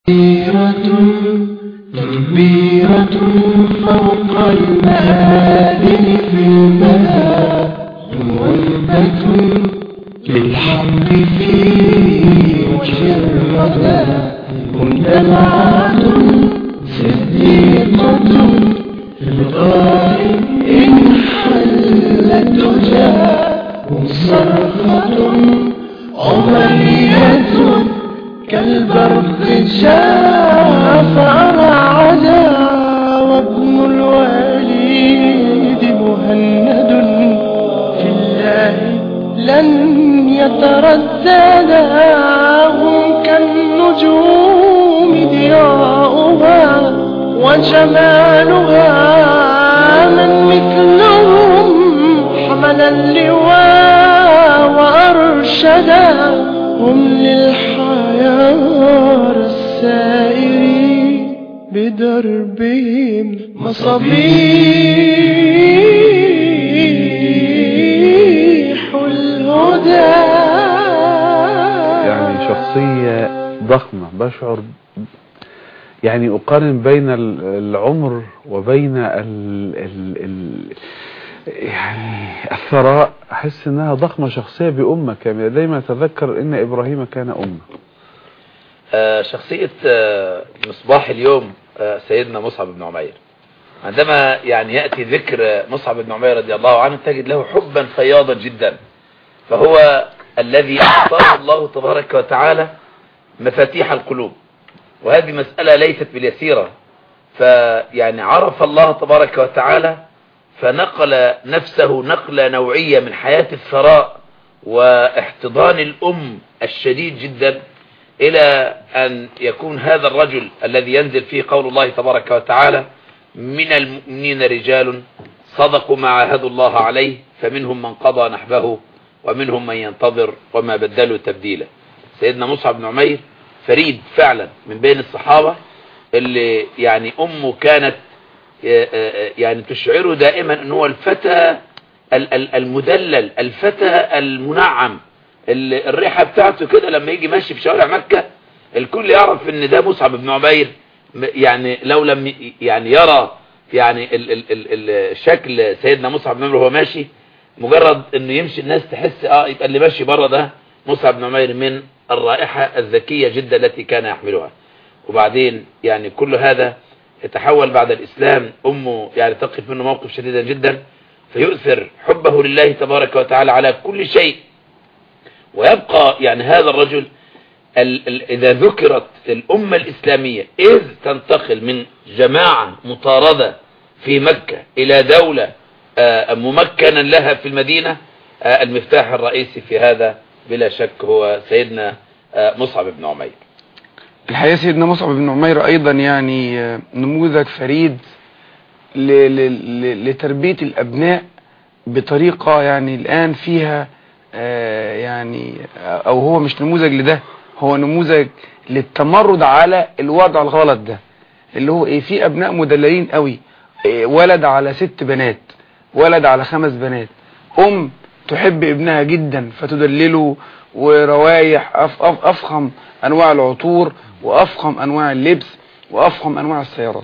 كبيرة فوق المآذن في المدى موبة للحق في وجه الردى هم دمعة صديقة في الغار إن حلت تجاه صرخة عمرية كالبرق جاء فأرعدا وابن الوليد مهند في الله لن يترددا هم كالنجوم ضياؤها وجمالها من مثلهم حمل اللواء وأرشدا هم للحيار السائرين بدربهم مصابيح الهدى يعني شخصية ضخمة بشعر يعني أقارن بين ال- العمر وبين ال ال ال يعني الثراء أحس إنها ضخمة شخصية بأمة كاملة دايما أتذكر إن إبراهيم كان أمة آه، شخصية آه، مصباح اليوم آه، سيدنا مصعب بن عمير عندما يعني يأتي ذكر آه، مصعب بن عمير رضي الله عنه تجد له حبا فياضا جدا فهو الذي أعطاه الله تبارك وتعالى مفاتيح القلوب وهذه مسألة ليست باليسيرة فيعني عرف الله تبارك وتعالى فنقل نفسه نقلة نوعية من حياة الثراء واحتضان الأم الشديد جدا إلى أن يكون هذا الرجل الذي ينزل فيه قول الله تبارك وتعالى من المؤمنين رجال صدقوا ما عاهدوا الله عليه فمنهم من قضى نحبه ومنهم من ينتظر وما بدلوا تبديلا سيدنا مصعب بن عمير فريد فعلا من بين الصحابة اللي يعني أمه كانت يعني تشعره دائما أنه هو الفتى ال- ال- المدلل الفتى المنعم ال- الريحة بتاعته كده لما يجي ماشي في شوارع مكة الكل يعرف ان ده مصعب بن عمير م- يعني لو لم ي- يعني يرى يعني ال ال ال ال شكل سيدنا مصعب بن عمير وهو ماشي مجرد انه يمشي الناس تحس اه يبقى اللي ماشي بره ده مصعب بن عمير من الرائحة الذكية جدا التي كان يحملها وبعدين يعني كل هذا يتحول بعد الإسلام أمه يعني تقف منه موقف شديدا جدا فيؤثر حبه لله تبارك وتعالى على كل شيء ويبقى يعني هذا الرجل ال ال إذا ذكرت الأمة الإسلامية إذ تنتقل من جماعة مطاردة في مكة إلى دولة آه، ممكنا لها في المدينة آه، المفتاح الرئيسي في هذا بلا شك هو سيدنا آه، مصعب بن عمير الحقيقة سيدنا مصعب بن عمير أيضا يعني آه، نموذج فريد ل- ل- ل- لتربية الأبناء بطريقة يعني الآن فيها آه، يعني آه، أو هو مش نموذج لده هو نموذج للتمرد على الوضع الغلط ده اللي هو ايه في أبناء مدللين قوي إيه، ولد على ست بنات ولد على خمس بنات أم تحب ابنها جدا فتدلله وروايح أف أف أفخم أنواع العطور وأفخم أنواع اللبس وأفخم أنواع السيارات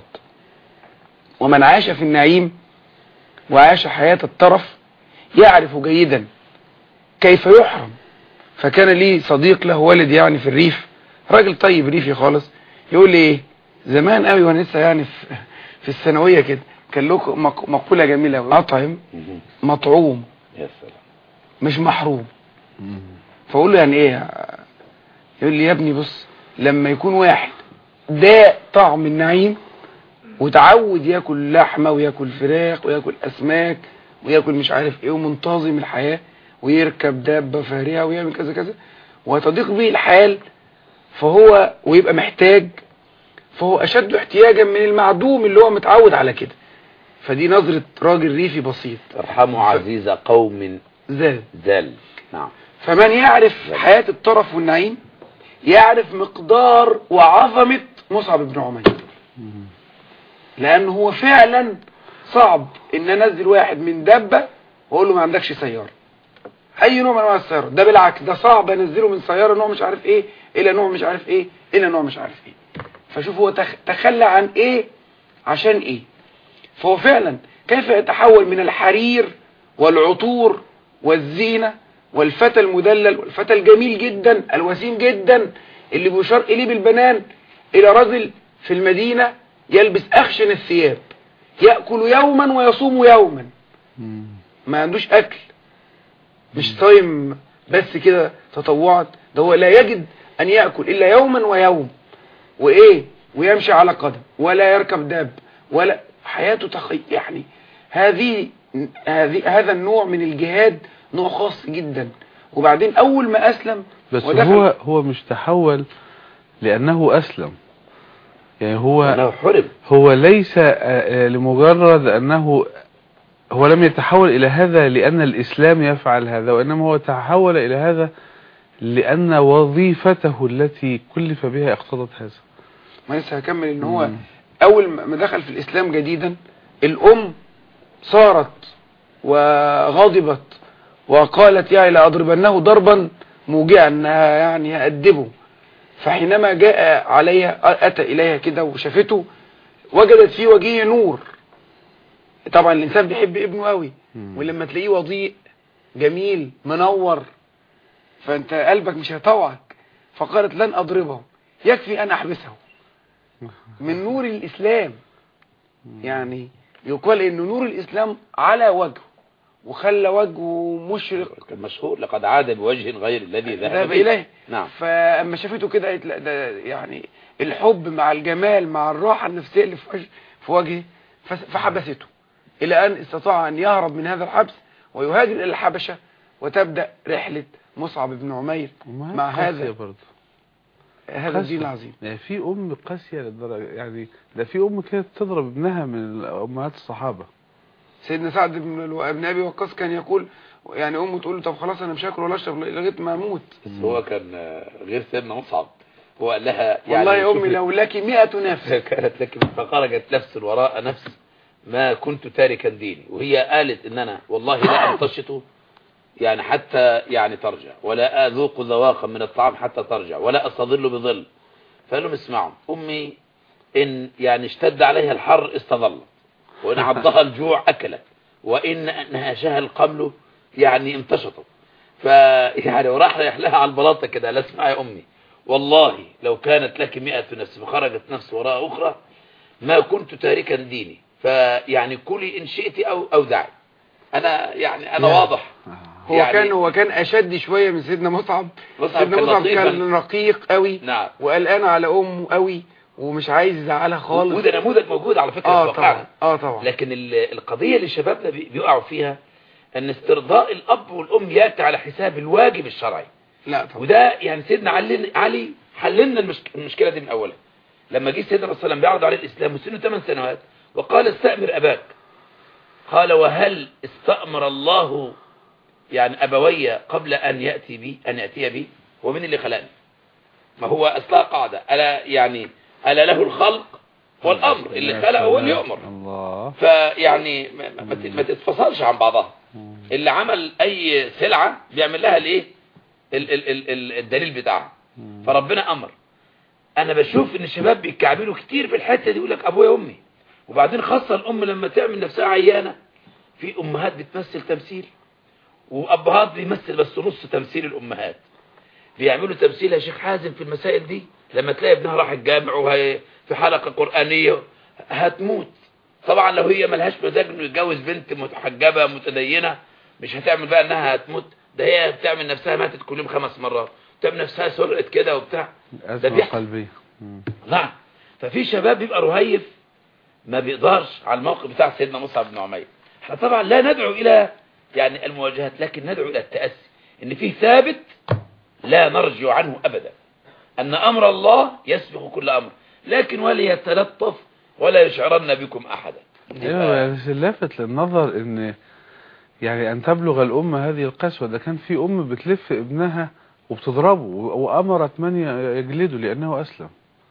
ومن عاش في النعيم وعاش حياة الطرف يعرف جيدا كيف يحرم فكان لي صديق له والد يعني في الريف راجل طيب ريفي خالص يقول لي ايه زمان قوي وانا لسه يعني في, في الثانويه كده كان له مق- مقوله جميله قوي اطعم مطعوم يا سلام مش محروم فاقول له يعني ايه يقول لي يا ابني بص لما يكون واحد ده طعم النعيم وتعود ياكل لحمه وياكل فراخ وياكل اسماك وياكل مش عارف ايه ومنتظم الحياه ويركب دابه فارهه ويعمل كذا كذا وتضيق به الحال فهو ويبقى محتاج فهو اشد احتياجا من المعدوم اللي هو متعود على كده فدي نظرة راجل ريفي بسيط ارحموا عزيز قوم زاد ذل نعم فمن يعرف حياة الطرف والنعيم يعرف مقدار وعظمة مصعب بن عمير لأن هو فعلا صعب إن أنزل واحد من دبة وأقول له ما عندكش سيارة أي نوع من أنواع السيارة ده بالعكس ده صعب أنزله من سيارة نوع مش عارف إيه إلى نوع مش عارف إيه إلى نوع مش عارف إيه فشوف هو تخ- تخلى عن ايه عشان ايه فهو فعلا كيف يتحول من الحرير والعطور والزينة والفتى المدلل والفتى الجميل جدا الوسيم جدا اللي بيشار إليه بالبنان إلى رجل في المدينة يلبس أخشن الثياب يأكل يوما ويصوم يوما ما عندوش أكل مش صايم بس كده تطوعا ده هو لا يجد أن يأكل إلا يوما ويوم وإيه ويمشي على قدم ولا يركب داب ولا حياته تخي يعني هذه هذه هذا النوع من الجهاد نوع خاص جدا وبعدين أول ما أسلم بس ودخل- هو هو مش تحول لأنه أسلم يعني هو انه حرم هو ليس آه، آه، لمجرد أنه هو لم يتحول إلى هذا لأن الإسلام يفعل هذا وإنما هو تحول إلى هذا لأن وظيفته التي كلف بها اقتضت هذا ما لسه هكمل ان هو مم. اول ما دخل في الاسلام جديدا الام صارت وغضبت وقالت يا لأضربنه ضربا موجعا انها يعني هأدبه فحينما جاء عليها اتى اليها كده وشافته وجدت في وجهه نور طبعا الانسان بيحب ابنه قوي مم. ولما تلاقيه وضيء جميل منور فانت قلبك مش هيطوعك فقالت لن اضربه يكفي ان احبسه من نور الاسلام يعني يقال ان نور الاسلام على وجهه وخلى وجهه مشرق كان مشهور لقد عاد بوجه غير الذي ذهب ذهب به. اليه نعم فاما شافته كده قالت لا ده يعني الحب مع الجمال مع الراحه النفسيه اللي في وجه في وجهه فس- فحبسته الى ان استطاع ان يهرب من هذا الحبس ويهاجر الى الحبشه وتبدا رحله مصعب بن عمير وما مع قاسية هذا برضه هذا الدين العظيم يعني في أم قاسية للدرجة يعني ده في أم كانت تضرب ابنها من أمهات الصحابة سيدنا سعد بن الو- ابن ابي وقاص كان يقول يعني امه تقول له طب خلاص انا مش هاكل ولا اشرب لغايه ما اموت بس هو كان آه، غير سيدنا مصعب هو قال لها يعني والله يا امي شوفي- لو لك 100 نفس كانت لك فخرجت نفس وراء نفس ما كنت تاركا ديني وهي قالت ان انا والله لا انتشط يعني حتى يعني ترجع ولا اذوق ذواقا من الطعام حتى ترجع ولا استظل بظل فقال لهم اسمعوا امي ان يعني اشتد عليها الحر استظلت وان عضها الجوع اكلت وان نهاشها القمل يعني امتشطت فيعني وراح رايح لها على البلاطه كده لا اسمع يا امي والله لو كانت لك مئة نفس فخرجت نفس وراء أخرى ما كنت تاركا ديني فيعني كلي إن شئت أو, أو دعي أنا يعني أنا يا. واضح هو يعني- كان هو كان اشد شويه من سيدنا مصعب مصعب سيدنا كان مصعب لطيفاً. كان رقيق قوي نعم وقلقان على امه قوي ومش عايز يزعلها خالص وده نموذج موجود على فكرة اه في واقعنا. طبعا اه طبعا لكن ال- القضية اللي شبابنا بي- بيقعوا فيها أن استرضاء الأب والأم يأتي على حساب الواجب الشرعي لا طبعا وده يعني سيدنا علي علي حللنا المشك... المشكلة دي من أولها لما جه سيدنا الرسول صلى الله عليه وسلم بيعرض عليه الإسلام وسنه 8 سنوات وقال استأمر أباك قال وهل استأمر الله يعني أبوي قبل أن يأتي بي أن يأتي بي ومن اللي خلقني ما هو أصلها قاعدة ألا يعني ألا له الخلق والأمر اللي يا خلق هو اللي سلام. يؤمر الله فيعني ما- ما ما ت- ما تتفصلش عن بعضها اللي عمل اي سلعة بيعمل لها الايه ال- ال- ال- ال- الدليل بتاعها فربنا امر انا بشوف ان الشباب بيتكعبلوا كتير في الحته دي يقول لك ابويا وامي وبعدين خاصه الام لما تعمل نفسها عيانه في امهات بتمثل تمثيل وابهات بيمثل بس نص تمثيل الامهات بيعملوا تمثيل يا شيخ حازم في المسائل دي لما تلاقي ابنها راح الجامع وهي في حلقه قرانيه هتموت طبعا لو هي ملهاش مزاج انه يتجوز بنت متحجبه متدينه مش هتعمل بقى انها هتموت ده هي بتعمل نفسها ماتت كل يوم خمس مرات بتعمل نفسها سرقت كده وبتاع ده أزمة بيحصل قلبية مم. نعم ففي شباب بيبقى رهيف ما بيقدرش على الموقف بتاع سيدنا مصعب بن عمير احنا طبعا لا ندعو الى يعني المواجهات لكن ندعو الى التأسي ان في ثابت لا نرجع عنه ابدا ان امر الله يسبق كل امر لكن وليتلطف ولا يشعرن بكم احدا ايوه بس اللافت للنظر ان يعني ان تبلغ الام هذه القسوة ده كان في ام بتلف ابنها وبتضربه و- وامرت من ي- يجلده لانه اسلم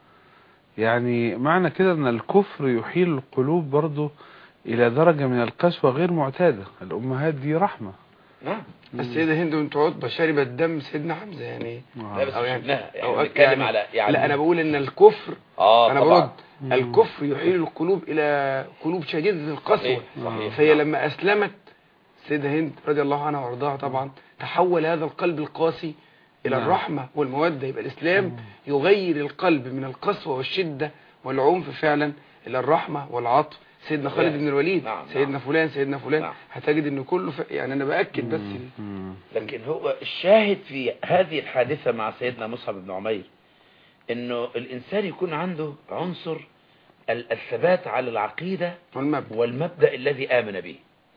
يعني معنى كده ان الكفر يحيل القلوب برضو الى درجة من القسوة غير معتادة الامهات دي رحمة نعم السيدة هند بنت عتبة شربت دم سيدنا حمزة يعني لا بس أو مش يعني- ابنها أو يعني بنتكلم يعني- على يعني لا أنا بقول إن الكفر اه أنا طبعا برد الكفر يحيل القلوب إلى قلوب شديدة القسوة صحيح صحيح فهي نعم. لما أسلمت السيدة هند رضي الله عنها وارضاها طبعا تحول هذا القلب القاسي إلى نعم. الرحمة والمودة يبقى الإسلام يغير القلب من القسوة والشدة والعنف فعلا إلى الرحمة والعطف سيدنا خالد بن الوليد نعم، سيدنا نعم. فلان سيدنا فلان نعم. هتجد ان كله ف... يعني انا باكد بس ال- مم. لكن هو الشاهد في هذه الحادثة مع سيدنا مصعب بن عمير انه الانسان يكون عنده عنصر ال- الثبات على العقيدة والمبدأ والمبدأ الذي آمن به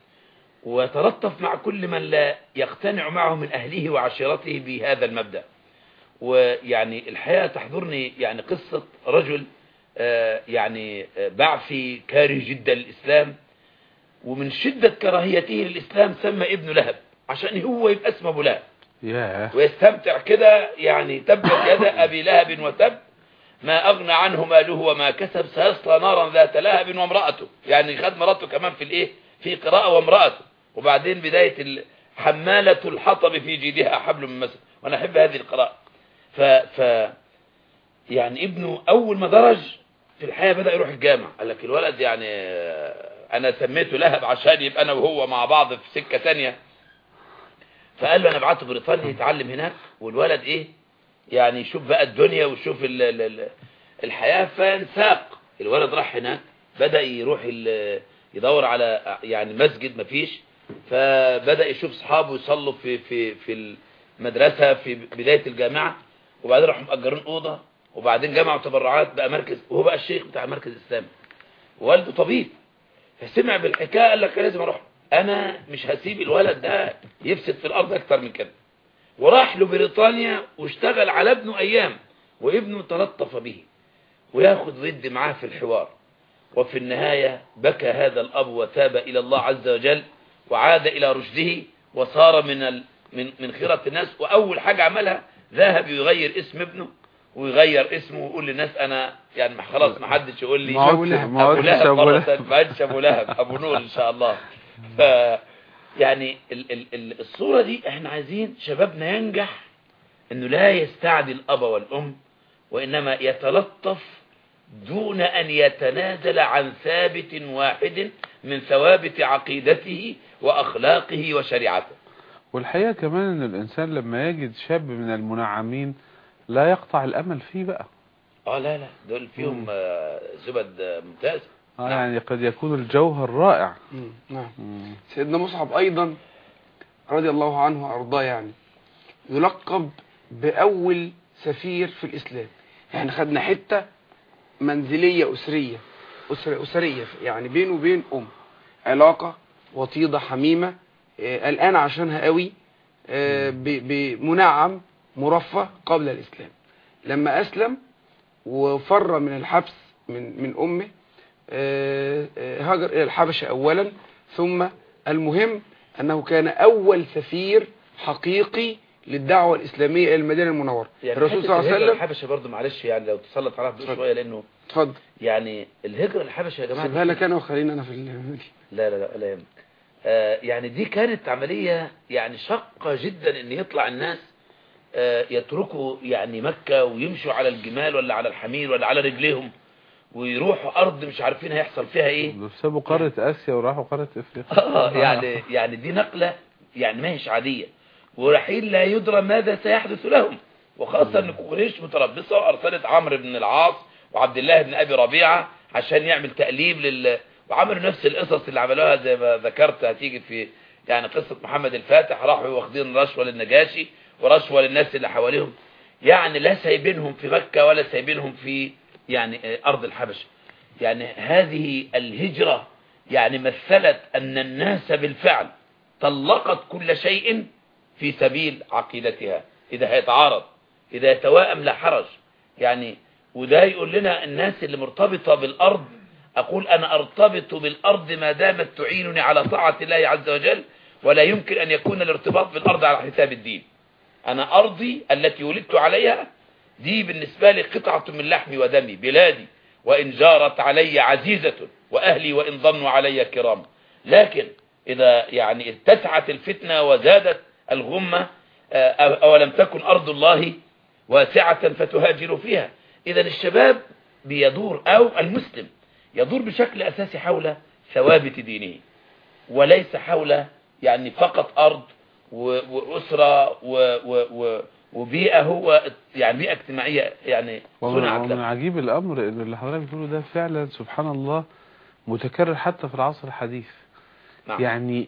ويتلطف مع كل من لا يقتنع معه من أهله وعشيرته بهذا المبدأ ويعني الحقيقة تحضرني يعني قصة رجل آه، يعني آه، بعثي كاره جدا للإسلام ومن شدة كراهيته للإسلام سمى ابنه لهب عشان هو يبقى اسمه أبو لهب ياه ويستمتع كده يعني تبت يد أبي لهب وتب ما أغنى عنه ماله وما كسب سيصلى نارا ذات لهب وامرأته يعني خد مراته كمان في الإيه في قراءة وامرأته وبعدين بداية ال- حمالة الحطب في جيدها حبل من مسد وأنا أحب هذه القراءة ف, ف يعني ابنه أول ما درج في الحياة بدأ يروح الجامع قال لك الولد يعني آه، أنا سميته لهب عشان يبقى أنا وهو مع بعض في سكة تانية فقال له انا ابعته بريطانيا يتعلم هناك والولد ايه يعني يشوف بقى الدنيا ويشوف ال ال ال الحياة فانساق الولد راح هناك بدأ يروح ال- يدور على يعني مسجد مفيش فبدأ يشوف اصحابه يصلوا في في في المدرسة في بداية الجامعة وبعدين راحوا مأجرين أوضة وبعدين جمعوا تبرعات بقى مركز وهو بقى الشيخ بتاع المركز الإسلامي والده طبيب فسمع بالحكايه قال لك لازم اروح انا مش هسيب الولد ده يفسد في الارض اكتر من كده وراح لبريطانيا واشتغل على ابنه ايام وابنه تلطف به وياخد ود معاه في الحوار وفي النهاية بكى هذا الأب وتاب إلى الله عز وجل وعاد إلى رشده وصار من ال... من من خيرة الناس وأول حاجة عملها ذهب يغير اسم ابنه ويغير اسمه ويقول للناس أنا يعني خلاص ما حدش يقول لي ما عدتش- ما أبو عدتش لهب أبو مرة لهب. ثانية، ما عادش أبو لهب أبو نور إن شاء الله ف يعني ال ال ال الصورة دي احنا عايزين شبابنا ينجح انه لا يستعدي الاب والام وانما يتلطف دون ان يتنازل عن ثابت واحد من ثوابت عقيدته واخلاقه وشريعته والحقيقة كمان ان الانسان لما يجد شاب من المنعمين لا يقطع الامل فيه بقى اه لا لا دول فيهم آه، زبد آه، ممتاز آه نعم. يعني قد يكون الجوهر رائع مم. نعم مم. سيدنا مصعب أيضا رضي الله عنه وأرضاه يعني يلقب بأول سفير في الإسلام احنا خدنا حتة منزلية أسرية أسر أسرية يعني بينه وبين أم علاقة وطيدة حميمة آه، الآن عشانها قوي آه، ب- بمنعم مرفه قبل الإسلام لما أسلم وفر من الحبس من من أمه آه، آه، هاجر إلى الحبشة أولا ثم المهم أنه كان أول سفير حقيقي للدعوة الإسلامية إلى المدينة المنورة يعني الرسول صلى الله عليه وسلم الحبشه برضه معلش يعني لو تسلط عليها اتفضل. شويه لانه اتفضل يعني الهجره الحبشه يا جماعه سيبها لك أنا وخلينا أنا في المدينة لا لا لا لا يهمك آه يعني دي كانت عملية يعني شقة جدا ان يطلع الناس آه يتركوا يعني مكة ويمشوا على الجمال ولا على الحمير ولا على رجليهم ويروحوا ارض مش عارفين هيحصل فيها ايه دول سابوا قارة اسيا وراحوا قارة افريقيا آه يعني يعني دي نقلة يعني ما هيش عادية ورحيل لا يدرى ماذا سيحدث لهم وخاصة ان قريش متربصة وارسلت عمرو بن العاص وعبد الله بن ابي ربيعة عشان يعمل تقليب لل وعملوا نفس القصص اللي عملوها زي ما ذكرت هتيجي في يعني قصة محمد الفاتح راحوا واخدين رشوة للنجاشي ورشوة للناس اللي حواليهم يعني لا سايبينهم في مكة ولا سايبينهم في يعني آه، أرض الحبشة يعني هذه الهجرة يعني مثلت أن الناس بالفعل طلقت كل شيء في سبيل عقيدتها إذا هيتعارض إذا يتوائم لا حرج يعني وده يقول لنا الناس اللي مرتبطة بالأرض أقول أنا أرتبط بالأرض ما دامت تعينني على طاعة الله عز وجل ولا يمكن أن يكون الارتباط بالأرض على حساب الدين أنا أرضي التي ولدت عليها دي بالنسبة لي قطعة من لحمي ودمي بلادي وإن جارت علي عزيزة وأهلي وإن ظنوا علي كرام لكن إذا يعني اتسعت الفتنة وزادت الغمة آه، أولم تكن أرض الله واسعة فتهاجروا فيها إذا الشباب بيدور أو المسلم يدور بشكل أساسي حول ثوابت دينه وليس حول يعني فقط أرض و- وأسرة و- و- و- وبيئة هو يعني بيئة اجتماعية يعني ومن, صنعت ومن له عجيب الأمر إن اللي حضرتك بتقوله ده فعلا سبحان الله متكرر حتى في العصر الحديث نعم. يعني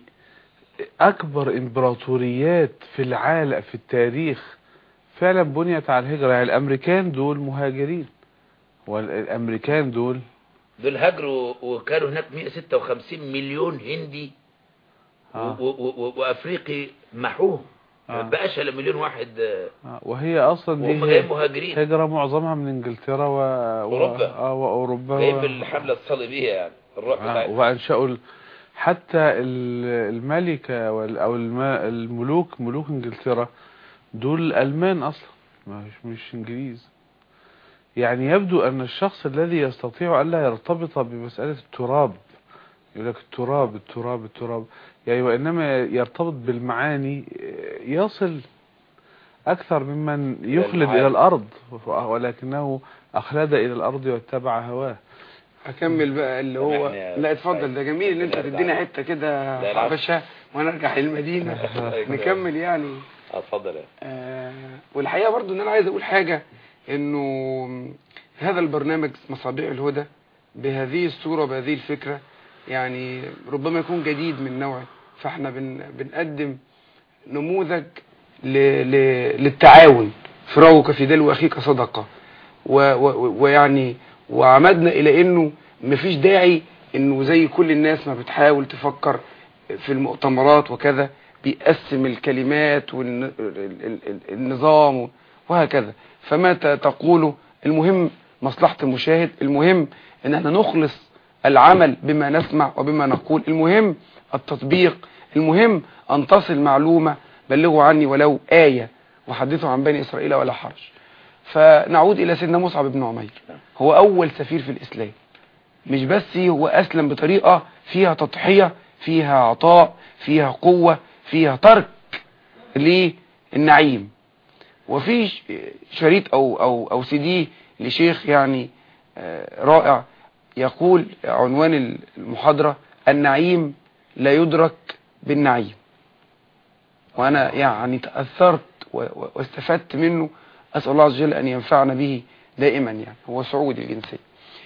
أكبر إمبراطوريات في العالم في التاريخ فعلا بنيت على الهجرة يعني الأمريكان دول مهاجرين والأمريكان دول دول هاجروا وكانوا هناك 156 مليون هندي آه. و- و- و- وافريقي محوه آه. ما بقاش الا مليون واحد آه، آه، وهي أصلا وهم دي جايين هي- مهاجرين هجرة معظمها من إنجلترا و... أوروبا. و... آه وأوروبا جايين و... بالحمله الصليبيه يعني الروح آه، بتاعتهم وأنشأوا ال- حتى ال- الملكة وال- أو الم- الملوك ملوك إنجلترا دول ألمان أصلا مش مش إنجليز يعني يبدو أن الشخص الذي يستطيع ألا يرتبط بمسألة التراب يقول لك التراب التراب التراب يعني وإنما يرتبط بالمعاني يصل أكثر ممن يخلد المعاني. إلى الأرض ولكنه أخلد إلى الأرض واتبع هواه اكمل بقى اللي هو سامحني يا لا اتفضل ده جميل ان انت لا، لا، تدينا لا. حته كده لا، لا. حبشه ونرجع للمدينه نكمل يعني اتفضل يا آه والحقيقه برضو ان انا عايز اقول حاجه انه هذا البرنامج مصابيح الهدى بهذه الصوره بهذه الفكره يعني ربما يكون جديد من نوعه فاحنا بن بنقدم نموذج ل ل للتعاون فراوك في دلو اخيك صدقه و- و- ويعني وعمدنا الى انه مفيش داعي انه زي كل الناس ما بتحاول تفكر في المؤتمرات وكذا بيقسم الكلمات والنظام وهكذا فما ت- تقوله المهم مصلحة المشاهد المهم ان احنا نخلص العمل بما نسمع وبما نقول المهم التطبيق المهم ان تصل معلومة بلغوا عني ولو آية وحدثوا عن بني إسرائيل ولا حرج فنعود إلى سيدنا مصعب بن عمير هو أول سفير في الإسلام مش بس هو أسلم بطريقة فيها تضحية فيها عطاء فيها قوة فيها ترك للنعيم وفي ش- شريط أو, أو, أو سي دي لشيخ يعني آه، رائع يقول عنوان المحاضرة النعيم لا يدرك بالنعيم وأنا يعني تأثرت و- و- واستفدت منه أسأل الله عز وجل أن ينفعنا به دائما يعني هو سعودي الجنسية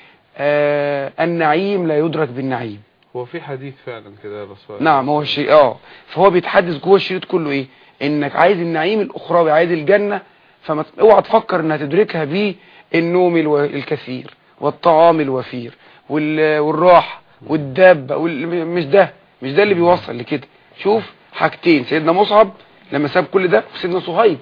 آه النعيم لا يدرك بالنعيم هو في حديث فعلا كده يا رسول نعم هو الشيء اه فهو بيتحدث جوه الشريط كله ايه انك عايز النعيم الاخروي عايز الجنة فما ت- اوعى تفكر انها تدركها بالنوم الو- الكثير والطعام الوفير وال- والراحة والدابة وال- مش ده مش ده اللي بيوصل لكده شوف حاجتين سيدنا مصعب لما ساب كل ده وسيدنا صهيب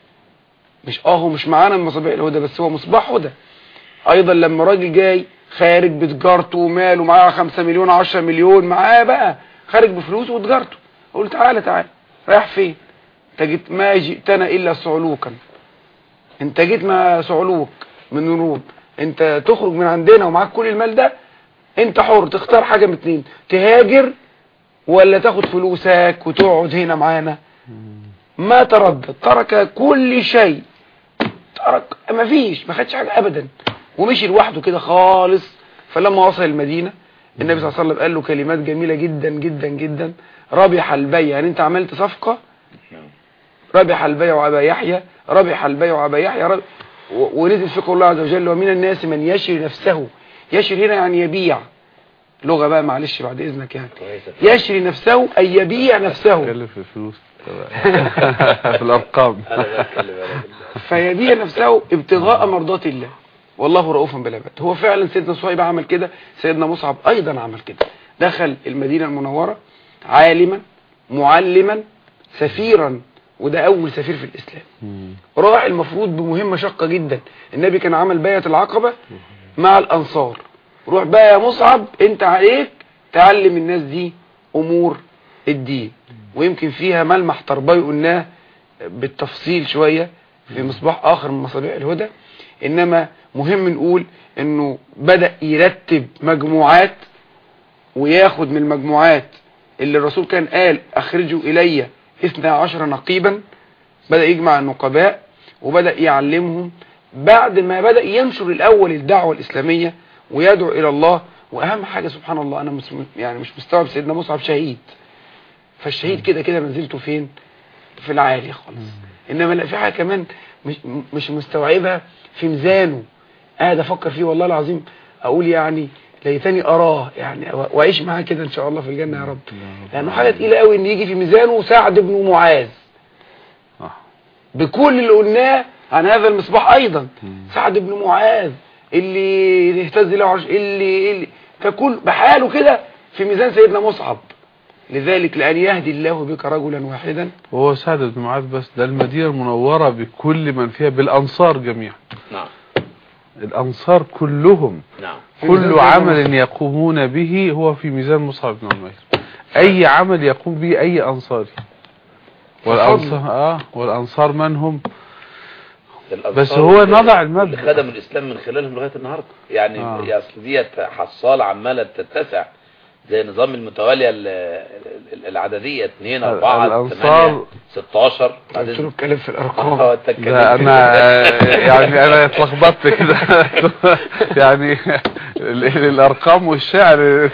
مش اه هو مش معانا من مصابيح الهدى بس هو مصباح هدى ايضا لما راجل جاي خارج بتجارته وماله معاه 5 مليون 10 مليون معاه بقى خارج بفلوسه وتجارته اقول تعالى تعالى رايح فين انت جيت ما جئتنا الا صعلوكا انت جيت ما صعلوك من الروم انت تخرج من عندنا ومعاك كل المال ده انت حر تختار حاجة من اتنين تهاجر ولا تاخد فلوسك وتقعد هنا معانا ما تردد ترك كل شيء ترك ما فيش ما خدش حاجة ابدا ومشي لوحده كده خالص فلما وصل المدينة النبي صلى الله عليه وسلم قال له كلمات جميلة جدا جدا جدا ربح البيع يعني انت عملت صفقة ربح البيع أبا يحيى ربح البيع أبا يحيى رب... و- ونزل في قول الله عز وجل ومن الناس من يشري نفسه يشري هنا يعني يبيع لغة بقى معلش بعد إذنك يعني كويسة يشري نفسه أي يبيع نفسه اتكلم في الفلوس في الارقام انا بتكلم انا بالله. فيبيع نفسه ابتغاء مرضات الله والله رؤوف بالعباد هو فعلا سيدنا صهيب عمل كده سيدنا مصعب ايضا عمل كده دخل المدينة المنورة عالما معلما سفيرا وده اول سفير في الاسلام مم. راح المفروض بمهمة شاقة جدا النبي كان عمل بيعة العقبة مع الانصار روح بقى يا مصعب انت عليك تعلم الناس دي امور الدين ويمكن فيها ملمح تربوي قلناه بالتفصيل شوية في مصباح اخر من مصابيح الهدى انما مهم نقول انه بدأ يرتب مجموعات وياخد من المجموعات اللي الرسول كان قال اخرجوا الي اثنى عشر نقيبا بدأ يجمع النقباء وبدأ يعلمهم بعد ما بدأ ينشر الاول الدعوة الاسلامية ويدعو الى الله واهم حاجة سبحان الله انا مس- يعني مش مستوعب سيدنا مصعب شهيد فالشهيد كده كده منزلته فين في العالي خالص انما لا في حاجه كمان مش مش مستوعبها في ميزانه قاعد افكر فيه والله العظيم اقول يعني ليتني اراه يعني وأ- واعيش معاه كده ان شاء الله في الجنه يا رب لانه حاجه تقيله قوي ان يجي في ميزانه سعد بن معاذ آه. بكل اللي قلناه عن هذا المصباح ايضا سعد بن معاذ اللي اهتز له عرش اللي, اللي فكل بحاله كده في ميزان سيدنا مصعب لذلك لأن يهدي الله بك رجلا واحدا وهو سعد بن معاذ بس ده المدينة المنورة بكل من فيها بالأنصار جميعا نعم الأنصار كلهم نعم في ميزان كل سيدنا عمل يقومون به هو في ميزان مصعب بن عمير أي عمل يقوم به أي أنصاري والأنصار آه والأنصار من هم الأنصار بس هو اللي- نضع اللي المبدأ خدم الإسلام من خلالهم لغاية النهاردة يعني آه. يا أصل ديت حصالة عمالة تتسع زي نظام المتوالية ال- ال- العددية 2 4 الأنصار- 8 16 قلت له بعدين اتكلم في الارقام اه أنت اتكلمت. لا أنا آه، يعني أنا اتلخبطت كده يعني ال- ال- الأرقام والشعر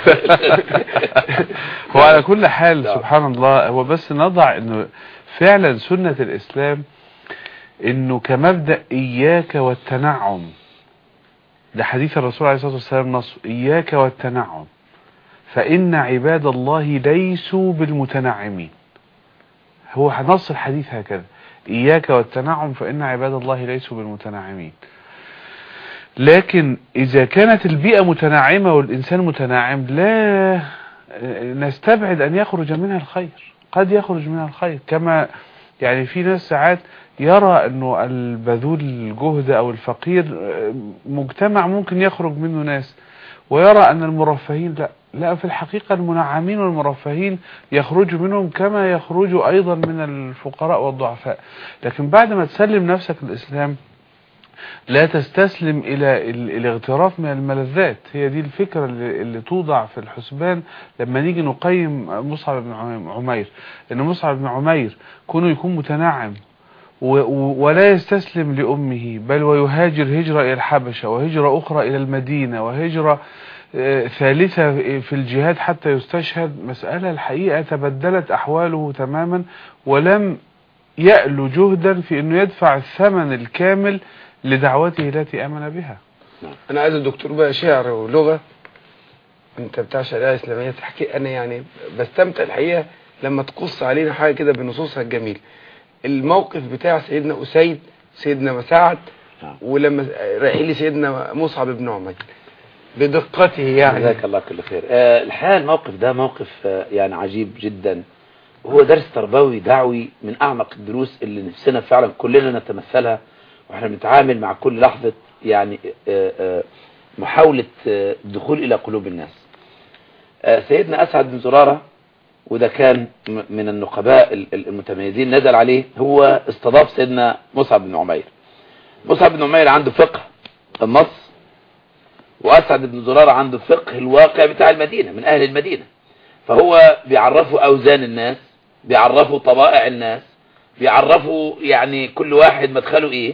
هو على كل حال نعم. سبحان الله هو بس نضع إنه فعلا سنة الإسلام إنه كمبدأ إياك والتنعم ده حديث الرسول عليه الصلاة والسلام نص إياك والتنعم فإن عباد الله ليسوا بالمتنعمين هو نص الحديث هكذا إياك والتنعم فإن عباد الله ليسوا بالمتنعمين لكن إذا كانت البيئة متنعمة والإنسان متنعم لا نستبعد أن يخرج منها الخير قد يخرج منها الخير كما يعني في ناس ساعات يرى أنه البذول الجهد أو الفقير مجتمع ممكن يخرج منه ناس ويرى أن المرفهين لا لا في الحقيقة المنعمين والمرفهين يخرج منهم كما يخرج أيضا من الفقراء والضعفاء لكن بعد ما تسلم نفسك الإسلام لا تستسلم إلى ال- الاغتراف من الملذات هي دي الفكرة اللي, اللي توضع في الحسبان لما نيجي نقيم مصعب بن عم- عمير إن مصعب بن عمير كونه يكون متنعم و- و- ولا يستسلم لأمه بل ويهاجر هجرة إلى الحبشة وهجرة أخرى إلى المدينة وهجرة آه، ثالثة في الجهاد حتى يستشهد مسألة الحقيقة تبدلت أحواله تماما ولم يألو جهدا في أنه يدفع الثمن الكامل لدعوته التي آمن بها انا عايز الدكتور بقى شعر ولغة انت بتاع شريعة اسلامية تحكي انا يعني بستمتع الحقيقة لما تقص علينا حاجة كده بنصوصها الجميلة الموقف بتاع سيدنا أسيد سيدنا مساعد نعم. ولما رايحين لسيدنا مصعب بن عمير بدقته يعني جزاك الله كل خير آه، الحقيقة الموقف ده موقف آه، يعني عجيب جدا هو درس تربوي دعوي من أعمق الدروس اللي نفسنا فعلا كلنا نتمثلها واحنا بنتعامل مع كل لحظة يعني آه، آه، محاولة آه، الدخول إلى قلوب الناس آه، سيدنا أسعد بن زرارة وده كان م- من النقباء ال- ال- المتميزين نزل عليه هو استضاف سيدنا مصعب بن عمير مصعب بن عمير عنده فقه النص وأسعد بن زرارة عنده فقه الواقع بتاع المدينة من أهل المدينة فهو بيعرفوا أوزان الناس بيعرفوا طبائع الناس بيعرفوا يعني كل واحد مدخله إيه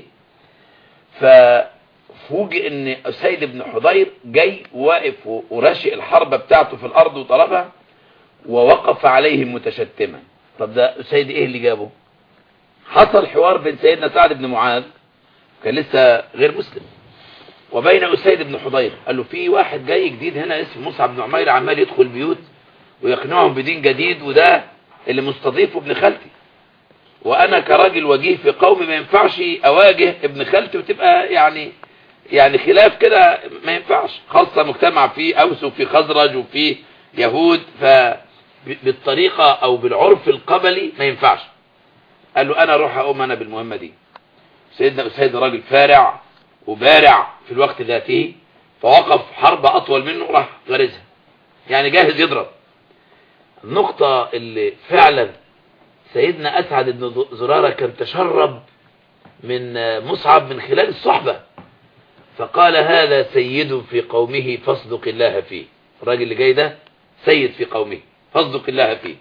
ففوجئ ان أسيد بن حضير جاي واقف و- وراشق الحربة بتاعته في الأرض وطرفها ووقف عليهم متشتما طب ده أسيد إيه اللي جابه حصل حوار بين سيدنا سعد بن معاذ كان لسه غير مسلم وبين أسيد بن حضير قال له في واحد جاي جديد هنا اسمه مصعب بن عمير عمال يدخل بيوت ويقنعهم بدين جديد وده اللي مستضيفه ابن خالتي وانا كراجل وجيه في قومي ما ينفعش اواجه ابن خالتي وتبقى يعني يعني خلاف كده ما ينفعش خاصة مجتمع فيه اوس وفي خزرج وفي يهود فبالطريقة او بالعرف القبلي ما ينفعش قال له انا اروح اقوم انا بالمهمة دي سيدنا أسيد راجل فارع وبارع في الوقت ذاته فوقف حرب أطول منه راح غرزها يعني جاهز يضرب النقطة اللي فعلا سيدنا أسعد بن زرارة كان تشرب من مصعب من خلال الصحبة فقال هذا سيد في قومه فاصدق الله فيه الراجل اللي جاي ده سيد في قومه فاصدق الله فيه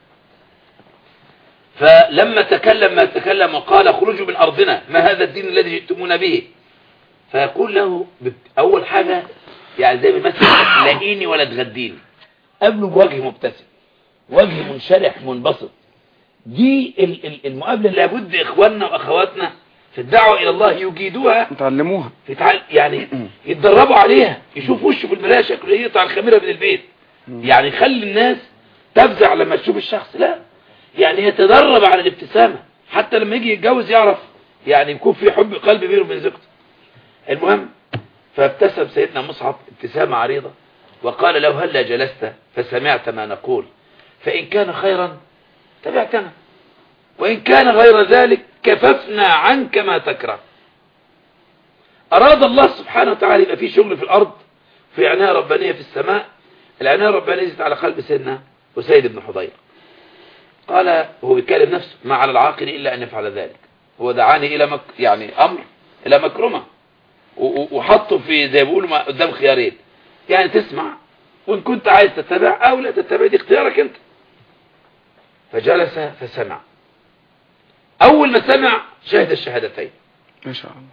فلما تكلم ما تكلم وقال اخرجوا من أرضنا ما هذا الدين الذي جئتمون به فيقول له بت- أول حاجة يعني زي ما مثلا لاقيني ولا تغديني قابله بوجه مبتسم وجه منشرح منبسط دي ال- ال- المقابلة اللي لابد إخواننا وأخواتنا في الدعوة إلى الله يجيدوها تعلموها يتعال يعني يتدربوا عليها يشوف وشه في المرايه شكله ايه يقطع الخميره من البيت يعني يخلي الناس تفزع لما تشوف الشخص لا يعني يتدرب على الابتسامه حتى لما يجي يتجوز يعرف يعني يكون في حب قلب بينه وبين زوجته المهم فابتسم سيدنا مصعب ابتسامه عريضه وقال له هلا جلست فسمعت ما نقول فان كان خيرا تبعتنا وان كان غير ذلك كففنا عنك ما تكره أراد الله سبحانه وتعالى يبقى في شغل في الأرض في عناية ربانية في السماء العناية الربانية نزلت على قلب سيدنا وسيد بن حضير قال هو بيتكلم نفسه ما على العاقل إلا أن يفعل ذلك هو دعاني إلى مك يعني أمر إلى مكرمة و- و- وحطه في زي بيقولوا ما- قدام خيارين يعني تسمع وإن كنت عايز تتبع أو لا تتبع دي اختيارك أنت فجلس فسمع أول ما سمع شهد الشهادتين ما شاء الله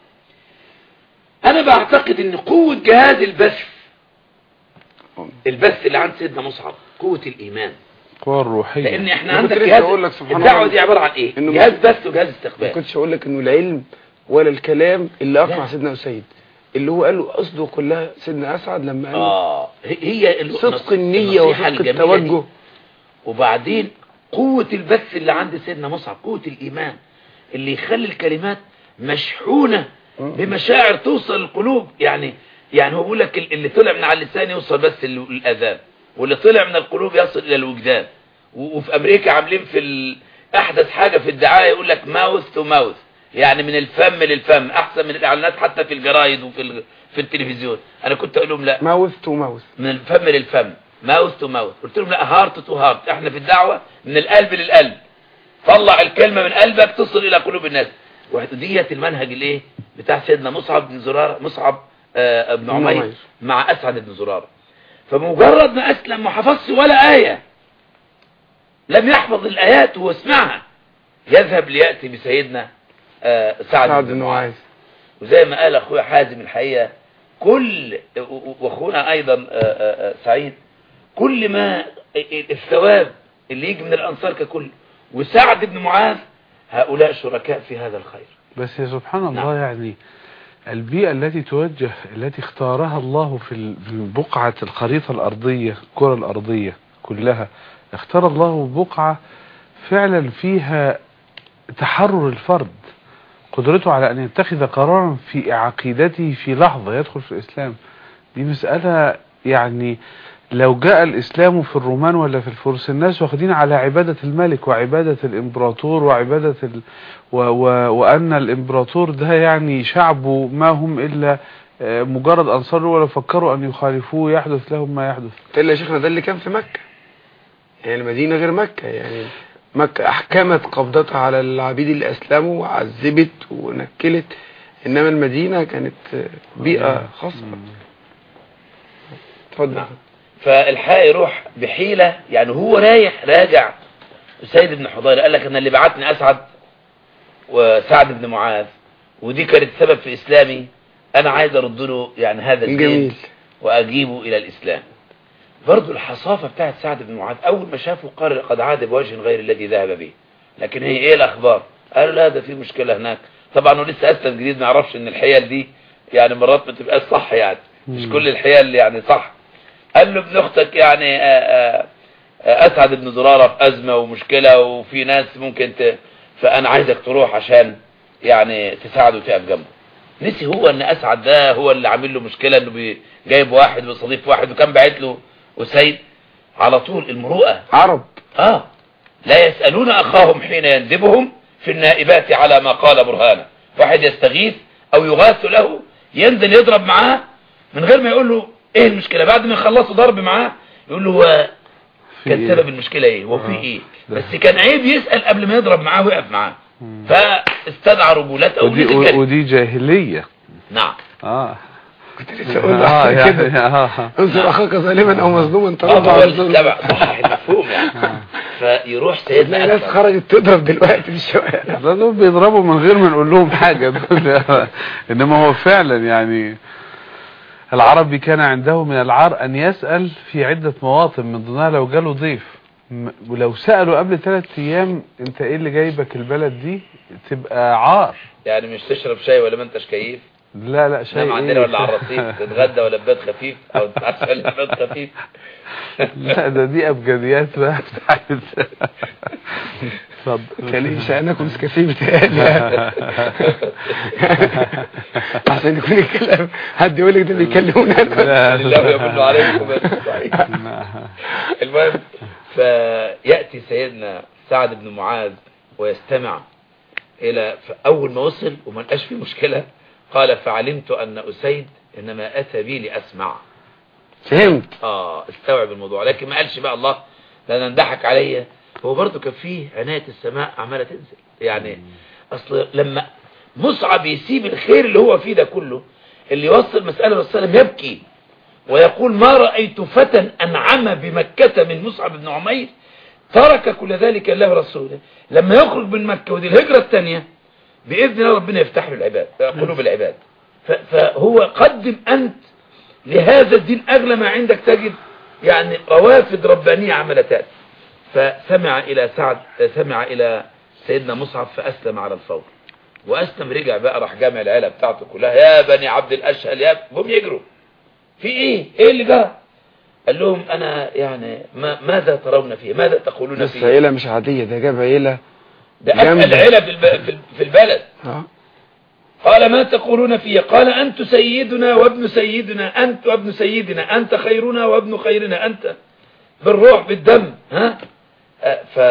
انا بعتقد ان قوة جهاز البث البث اللي عند سيدنا مصعب قوة الايمان القوى الروحية لان احنا أنا كنت عندك لسه جهاز أقول لك سبحان الدعوة الله دي عبارة عن ايه إنه جهاز بث وجهاز ما استقبال كنتش اقول لك انه العلم ولا الكلام اللي اقنع لا. سيدنا سيد اللي هو قال له قصده كلها سيدنا اسعد لما قال له اه هي- هي ال- صدق النية النصيحة وصدق الجميلة دي. التوجه وبعدين قوة البث اللي عند سيدنا مصعب قوة الإيمان اللي يخلي الكلمات مشحونة بمشاعر توصل للقلوب يعني يعني هو بيقول لك ال- اللي طلع من على اللسان يوصل بس لل- للأذان واللي طلع من القلوب يصل إلى الوجدان و- وفي أمريكا عاملين في ال- أحدث حاجة في الدعاية يقول لك ماوث تو ماوث يعني من الفم للفم أحسن من الإعلانات حتى في الجرايد وفي ال- في التلفزيون أنا كنت أقول لهم لا ماوث تو ماوث من الفم للفم ماوث تو ماوث قلت لهم لا هارت تو هارت احنا في الدعوة من القلب للقلب طلع الكلمة من قلبك تصل الى قلوب الناس وديت المنهج الايه بتاع سيدنا مصعب بن زرارة مصعب آه بن عمير عمير. مع اسعد بن زرارة فمجرد ما اسلم ما حفظش ولا آية لم يحفظ الآيات وهو اسمعها يذهب ليأتي بسيدنا آه سعد, سعد بن بن معاذ معاذ وزي ما قال اخويا حازم الحقيقة كل واخونا ايضا آه، آه، آه، سعيد كل ما الثواب اللي يجي من الانصار ككل وسعد بن معاذ هؤلاء شركاء في هذا الخير بس يا سبحان الله نعم. يعني البيئة التي توجه التي اختارها الله في ال- في بقعة الخريطة الأرضية الكرة الأرضية كلها اختار الله بقعة فعلا فيها تحرر الفرد قدرته على أن يتخذ قرارا في عقيدته في لحظة يدخل في الإسلام دي مسألة يعني لو جاء الإسلام في الرومان ولا في الفرس الناس واخدين على عبادة الملك وعبادة الإمبراطور وعبادة ال... و... و... وأن الإمبراطور ده يعني شعبه ما هم إلا آه، مجرد أنصار ولا فكروا أن يخالفوه يحدث لهم ما يحدث قلت يا شيخنا ده اللي كان في مكة يعني المدينة غير مكة يعني مكة أحكمت قبضتها على العبيد اللي أسلموا وعذبت ونكلت إنما المدينة كانت بيئة خاصة اتفضل نعم. فالحق يروح بحيلة يعني هو رايح راجع سيد بن حضير قال لك انا اللي بعتني اسعد وسعد بن معاذ ودي كانت سبب في اسلامي انا عايز ارد له يعني هذا الدين جميل واجيبه الى الاسلام برضو الحصافة بتاعت سعد بن معاذ اول ما شافه قال قد عاد بوجه غير الذي ذهب به لكن هي ايه الاخبار قالوا لا ده في مشكلة هناك طبعا هو لسه اسلم جديد ما يعرفش ان الحيل دي يعني مرات ما تبقاش صح يعني مش مم. كل الحيل يعني صح قال له ابن اختك يعني آه، آه، آه، اسعد بن زرارة في ازمة ومشكلة وفي ناس ممكن ت... فانا عايزك تروح عشان يعني تساعده وتقف جنبه نسي هو ان اسعد ده هو اللي عامل له مشكلة انه بي- جايب واحد وصديق واحد وكان باعت له اسيد على طول المروءة عرب اه لا يسألون اخاهم حين يندبهم في النائبات على ما قال برهانه واحد يستغيث او يغاث له ينزل يضرب معاه من غير ما يقول له ايه المشكلة بعد ما يخلصوا ضرب معاه يقول له هو في كان إيه؟ سبب المشكلة ايه وفي آه. ايه ده. بس كان عيب يسأل قبل ما يضرب معاه ويقف معاه فاستدعى رجولته ودي, وليه تتكلم؟ ودي جاهلية نعم آه كنت لسه اقول له اه أحسن يعني كده اه انصر اخاك ظالما او مظلوما اه ترضى هو عن الظلم الاتباع صحح المفهوم يعني فيروح سيدنا تلاقي ناس أكثر خرجت تضرب دلوقتي في الشوارع ده دول بيضربوا من غير ما نقول لهم حاجة دول انما هو فعلا يعني العربي كان عنده من العار ان يسأل في عدة مواطن من ضمنها لو جاله ضيف م- ولو سألوا قبل ثلاث ايام انت ايه اللي جايبك البلد دي تبقى عار يعني مش تشرب شاي ولا ما انتش كيف لا لا شيء نام عندنا إيه؟ ولا على الرصيف تتغدى ولا بيت خفيف او تتعشى ولا بيت خفيف لا ده دي ابجديات بقى بتاعت اتفضل كان مش هناكل نسكافيه بتهيألي عشان يكون الكلام حد يقول لك ده بيكلمونا لا لله يمن عليكم بس صحيح. المهم فيأتي سيدنا سعد بن معاذ ويستمع إلى فأول ما وصل وما لقاش فيه مشكلة قال فعلمت أن أسيد إنما أتى بي لأسمع فهمت آه استوعب الموضوع لكن ما قالش بقى الله ده أنا ندحك عليا هو برضه كان فيه عناية السماء عمالة تنزل يعني أصل لما مصعب يسيب الخير اللي هو فيه ده كله اللي يوصل مسألة والسلام يبكي ويقول ما رأيت فتى أنعم بمكة من مصعب بن عمير ترك كل ذلك الله ورسوله لما يخرج من مكة ودي الهجرة الثانية بإذن الله ربنا يفتح له العباد قلوب العباد ف- فهو قدم أنت لهذا الدين أغلى ما عندك تجد يعني روافد ربانية عملتان فسمع إلى سعد سمع إلى سيدنا مصعب فأسلم على الفور وأسلم رجع بقى راح جامع العيلة بتاعته كلها يا بني عبد الأشهل يا هم يجروا في إيه إيه اللي جرى قال لهم أنا يعني ما ماذا ترون فيه ماذا تقولون بس فيه عيلة مش عادية ده جاب عيلة ده أتقل جامدة. عيلة في الب- في ال- في البلد اه قال ما تقولون فيه قال أنت سيدنا وابن سيدنا أنت وابن سيدنا أنت خيرنا وابن خيرنا أنت بالروح بالدم ها آه، ف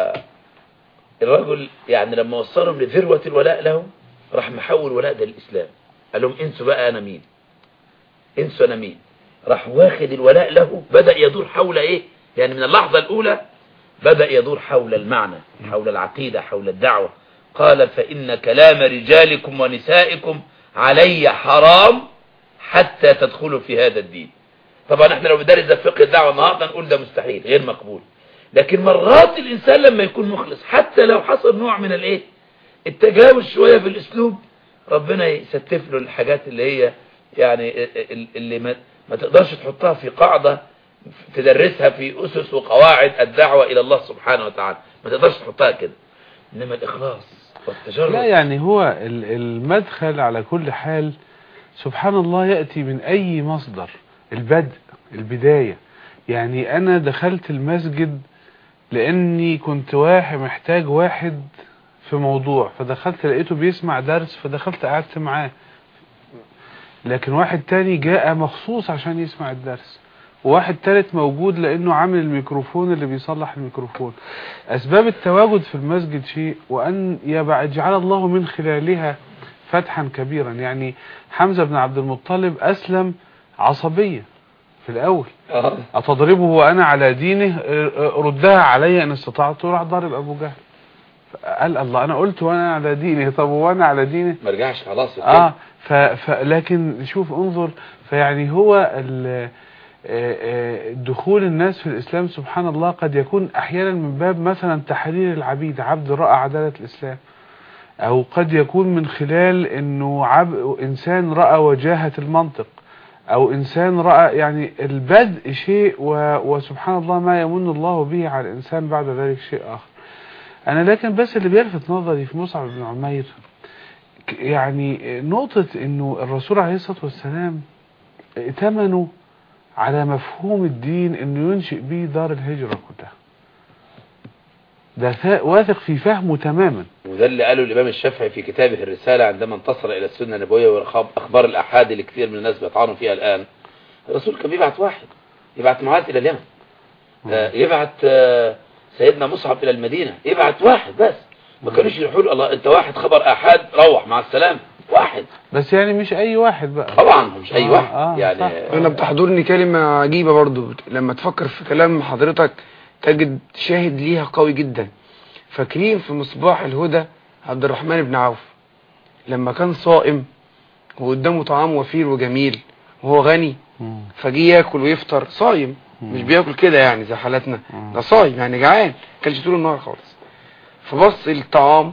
الرجل يعني لما وصلهم لذروة الولاء لهم راح محول ولاء ده الإسلام قال لهم انسوا بقى أنا مين انسوا أنا مين راح واخد الولاء له بدأ يدور حول إيه يعني من اللحظة الأولى بدأ يدور حول المعنى حول العقيدة حول الدعوة قال فإن كلام رجالكم ونسائكم علي حرام حتى تدخلوا في هذا الدين طبعا احنا لو بدرس ده في فقه الدعوة النهارده نقول ده مستحيل غير مقبول لكن مرات الإنسان لما يكون مخلص حتى لو حصل نوع من الايه التجاوز شوية في الأسلوب ربنا يستف له الحاجات اللي هي يعني اللي ما, ما تقدرش تحطها في قاعدة تدرسها في أسس وقواعد الدعوة إلى الله سبحانه وتعالى ما تقدرش تحطها كده إنما الإخلاص والتجرد لا يعني هو ال- المدخل على كل حال سبحان الله يأتي من أي مصدر البدء البداية يعني أنا دخلت المسجد لأني كنت واحد محتاج واحد في موضوع فدخلت لقيته بيسمع درس فدخلت قعدت معاه لكن واحد تاني جاء مخصوص عشان يسمع الدرس وواحد تالت موجود لأنه عامل الميكروفون اللي بيصلح الميكروفون أسباب التواجد في المسجد شيء وأن يبع- يجعل الله من خلالها فتحا كبيرا يعني حمزة بن عبد المطلب أسلم عصبية في الأول آه. أتضربه وأنا على دينه اه، اه، ردها علي إن استطعت وراح ضارب أبو جهل قال الله أنا قلت وأنا على دينه طب وأنا على دينه ما رجعش خلاص اه ف ف لكن شوف انظر فيعني هو ال- آه، آه، دخول الناس في الإسلام سبحان الله قد يكون أحيانا من باب مثلا تحرير العبيد عبد رأى عدالة الإسلام أو قد يكون من خلال أنه عب إنسان رأى وجاهة المنطق أو إنسان رأى يعني البدء شيء و... وسبحان الله ما يمن الله به على الإنسان بعد ذلك شيء آخر أنا لكن بس اللي بيلفت نظري في مصعب بن عمير ك- يعني نقطة انه الرسول عليه الصلاة والسلام ائتمنوا على مفهوم الدين انه ينشئ به دار الهجرة كلها ده ثا- واثق في فهمه تماما وده اللي قاله الإمام الشافعي في كتابه الرسالة عندما انتصر إلى السنة النبوية وأخبار الأحاد اللي كثير من الناس بيطعنوا فيها الآن الرسول كان بيبعت واحد يبعت معاذ إلى اليمن آه، يبعت آه، سيدنا مصعب إلى المدينة يبعت واحد بس ما كانوش يروحوا له الله أنت واحد خبر أحاد روح مع السلامة واحد بس يعني مش اي واحد بقى طبعا مش أي آه، واحد آه، يعني صح. انا بتحضرني كلمة عجيبة برضو لما تفكر في كلام حضرتك تجد شاهد ليها قوي جدا فاكرين في مصباح الهدى عبد الرحمن بن عوف لما كان صائم وقدامه طعام وفير وجميل وهو غني مم. فجي ياكل ويفطر صايم مش بياكل كده يعني زي حالتنا ده صايم يعني جعان كانش طول النهار خالص فبص الطعام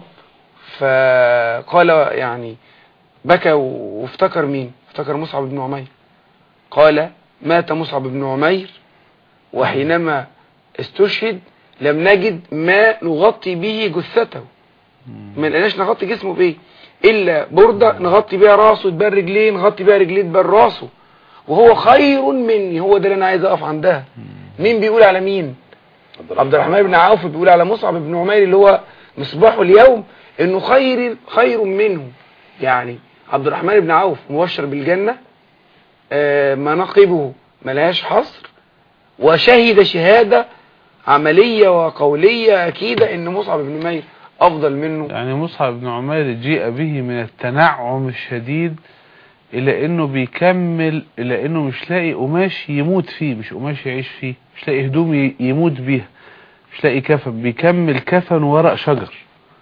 فقال يعني بكى و- وافتكر مين افتكر مصعب بن عمير قال مات مصعب بن عمير وحينما استشهد لم نجد ما نغطي به جثته ما لقيناش نغطي جسمه بايه الا بردة نغطي بيها راسه تبان رجليه نغطي بيها رجليه تبان راسه وهو خير مني هو ده اللي انا عايز اقف عندها مين بيقول على مين عبد الرحمن بن عوف بيقول على مصعب بن عمير اللي هو مصباحه اليوم انه خير خير منه يعني عبد الرحمن بن عوف مبشر بالجنة آه، مناقبه ملهاش حصر وشهد شهادة عملية وقولية أكيدة إن مصعب بن عمير أفضل منه يعني مصعب بن عمير جيء به من التنعم الشديد الى انه بيكمل الى انه مش لاقي قماش يموت فيه مش قماش يعيش فيه مش لاقي هدوم ي- يموت بيها مش لاقي كفن بيكمل كفن ورق شجر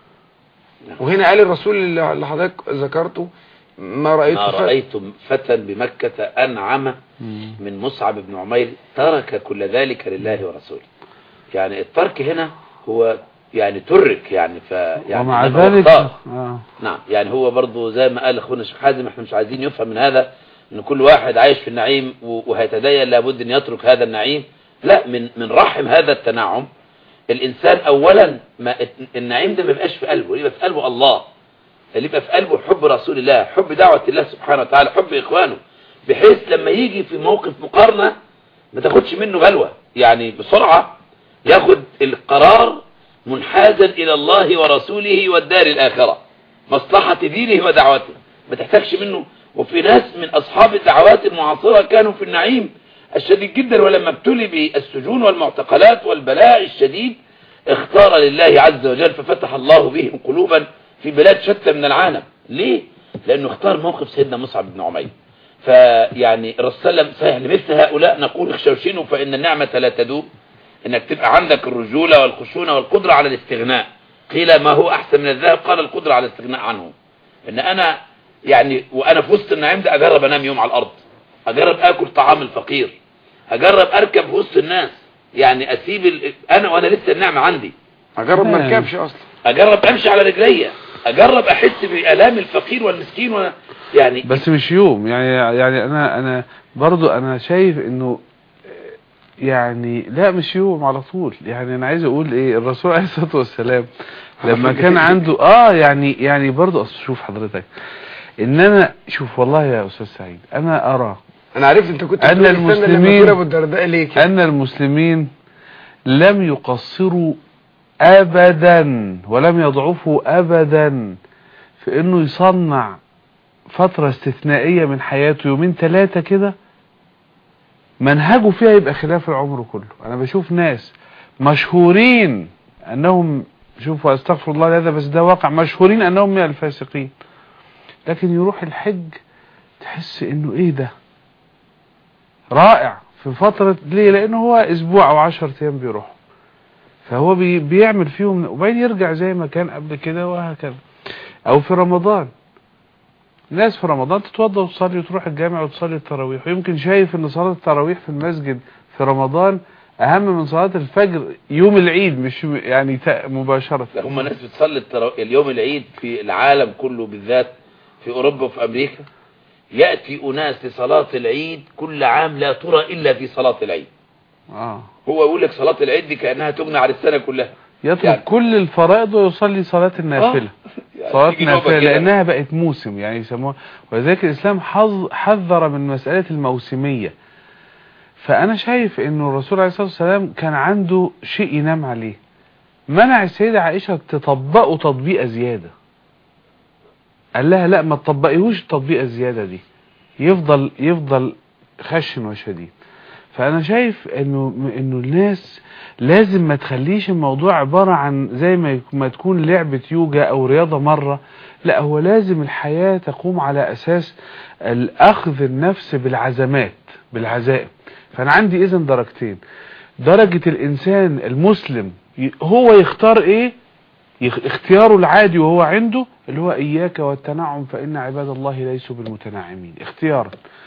وهنا قال الرسول اللي اللي حضرتك ذكرته ما رأيت ما ف- رأيت فتى بمكة أنعم من مصعب بن عمير ترك كل ذلك لله ورسوله يعني الترك هنا هو يعني ترك يعني ف يعني ومع إنما هو ذلك اختار. آه. نعم يعني هو برضو زي ما قال اخونا الشيخ حازم احنا مش عايزين يفهم من هذا ان كل واحد عايش في النعيم و- وهيتدين لابد ان يترك هذا النعيم لا من من رحم هذا التنعم الانسان اولا ما النعيم ده ما يبقاش في قلبه يبقى في قلبه الله اللي يبقى في قلبه حب رسول الله حب دعوة الله سبحانه وتعالى حب اخوانه بحيث لما يجي في موقف مقارنة ما تاخدش منه بلوى يعني بسرعة ياخد القرار منحازا الى الله ورسوله والدار الاخرة مصلحة دينه ودعوته ما تحتاجش منه وفي ناس من اصحاب الدعوات المعاصرة كانوا في النعيم الشديد جدا ولما ابتلي بالسجون والمعتقلات والبلاء الشديد اختار لله عز وجل ففتح الله بهم قلوبا في بلاد شتى من العالم ليه؟ لأنه اختار موقف سيدنا مصعب بن عمير فيعني الرسول صلى الله عليه وسلم صحيح لمثل هؤلاء نقول اخشوشنوا فإن النعمة لا تدوم انك تبقى عندك الرجولة والخشونة والقدرة على الاستغناء قيل ما هو احسن من الذهب قال القدرة على الاستغناء عنه ان انا يعني وانا في وسط النعيم ده اجرب انام يوم على الارض اجرب اكل طعام الفقير اجرب اركب في وسط الناس يعني اسيب ال... انا وانا لسه النعمة عندي أجرب ما آه. اركبش أصلا اجرب امشي على رجليا اجرب احس بالام الفقير والمسكين وانا يعني بس مش يوم يعني يعني انا انا برضو انا شايف انه يعني لا مش يوم على طول يعني انا عايز اقول ايه الرسول عليه الصلاه والسلام لما كان عنده اه يعني يعني برضو اصل شوف حضرتك ان انا شوف والله يا استاذ سعيد انا ارى أنا عرفت أنت كنت أن بتقول استنى لما المسلمين- تقول أبو الدرداء ليه كده ان المسلمين لم يقصروا ابدا ولم يضعفوا ابدا في انه يصنع فترة استثنائية من حياته يومين ثلاثة كده منهجه فيها يبقى خلاف العمر كله انا بشوف ناس مشهورين انهم شوفوا استغفر الله هذا بس ده واقع مشهورين انهم من الفاسقين لكن يروح الحج تحس انه ايه ده رائع في فترة ليه لانه هو اسبوع او عشر ايام بيروح فهو بي بيعمل فيهم وبعدين يرجع زي ما كان قبل كده وهكذا او في رمضان ناس في رمضان تتوضى وتصلي وتروح الجامع وتصلي التراويح ويمكن شايف ان صلاة التراويح في المسجد في رمضان اهم من صلاة الفجر يوم العيد مش يعني تا- مباشرة ده هم ناس بتصلي الترا- اليوم العيد في العالم كله بالذات في اوروبا وفي امريكا يأتي اناس لصلاة العيد كل عام لا ترى الا في صلاة العيد اه هو يقول لك صلاة العيد دي كأنها تغنى عن السنة كلها يترك يعني- كل الفرائض ويصلي صلاة النافلة يعني صلاة تيجي نوبة نافلة كده. لأنها بقت موسم يعني يسموها ولذلك الإسلام حظ حذر من مسألة الموسمية فأنا شايف إنه الرسول عليه الصلاة والسلام كان عنده شيء ينام عليه منع السيدة عائشة تطبقه تطبيقة زيادة قال لها لا ما تطبقيهوش التطبيقة الزيادة دي يفضل يفضل خشن وشديد فأنا شايف إنه إنه الناس لازم ما تخليش الموضوع عبارة عن زي ما يك- ما تكون لعبة يوجا او رياضة مرة لا هو لازم الحياة تقوم على اساس الاخذ النفس بالعزمات بالعزائم فانا عندي اذن درجتين درجة الانسان المسلم ي- هو يختار ايه يخ- اختياره العادي وهو عنده اللي هو اياك والتنعم فان عباد الله ليسوا بالمتنعمين اختيارا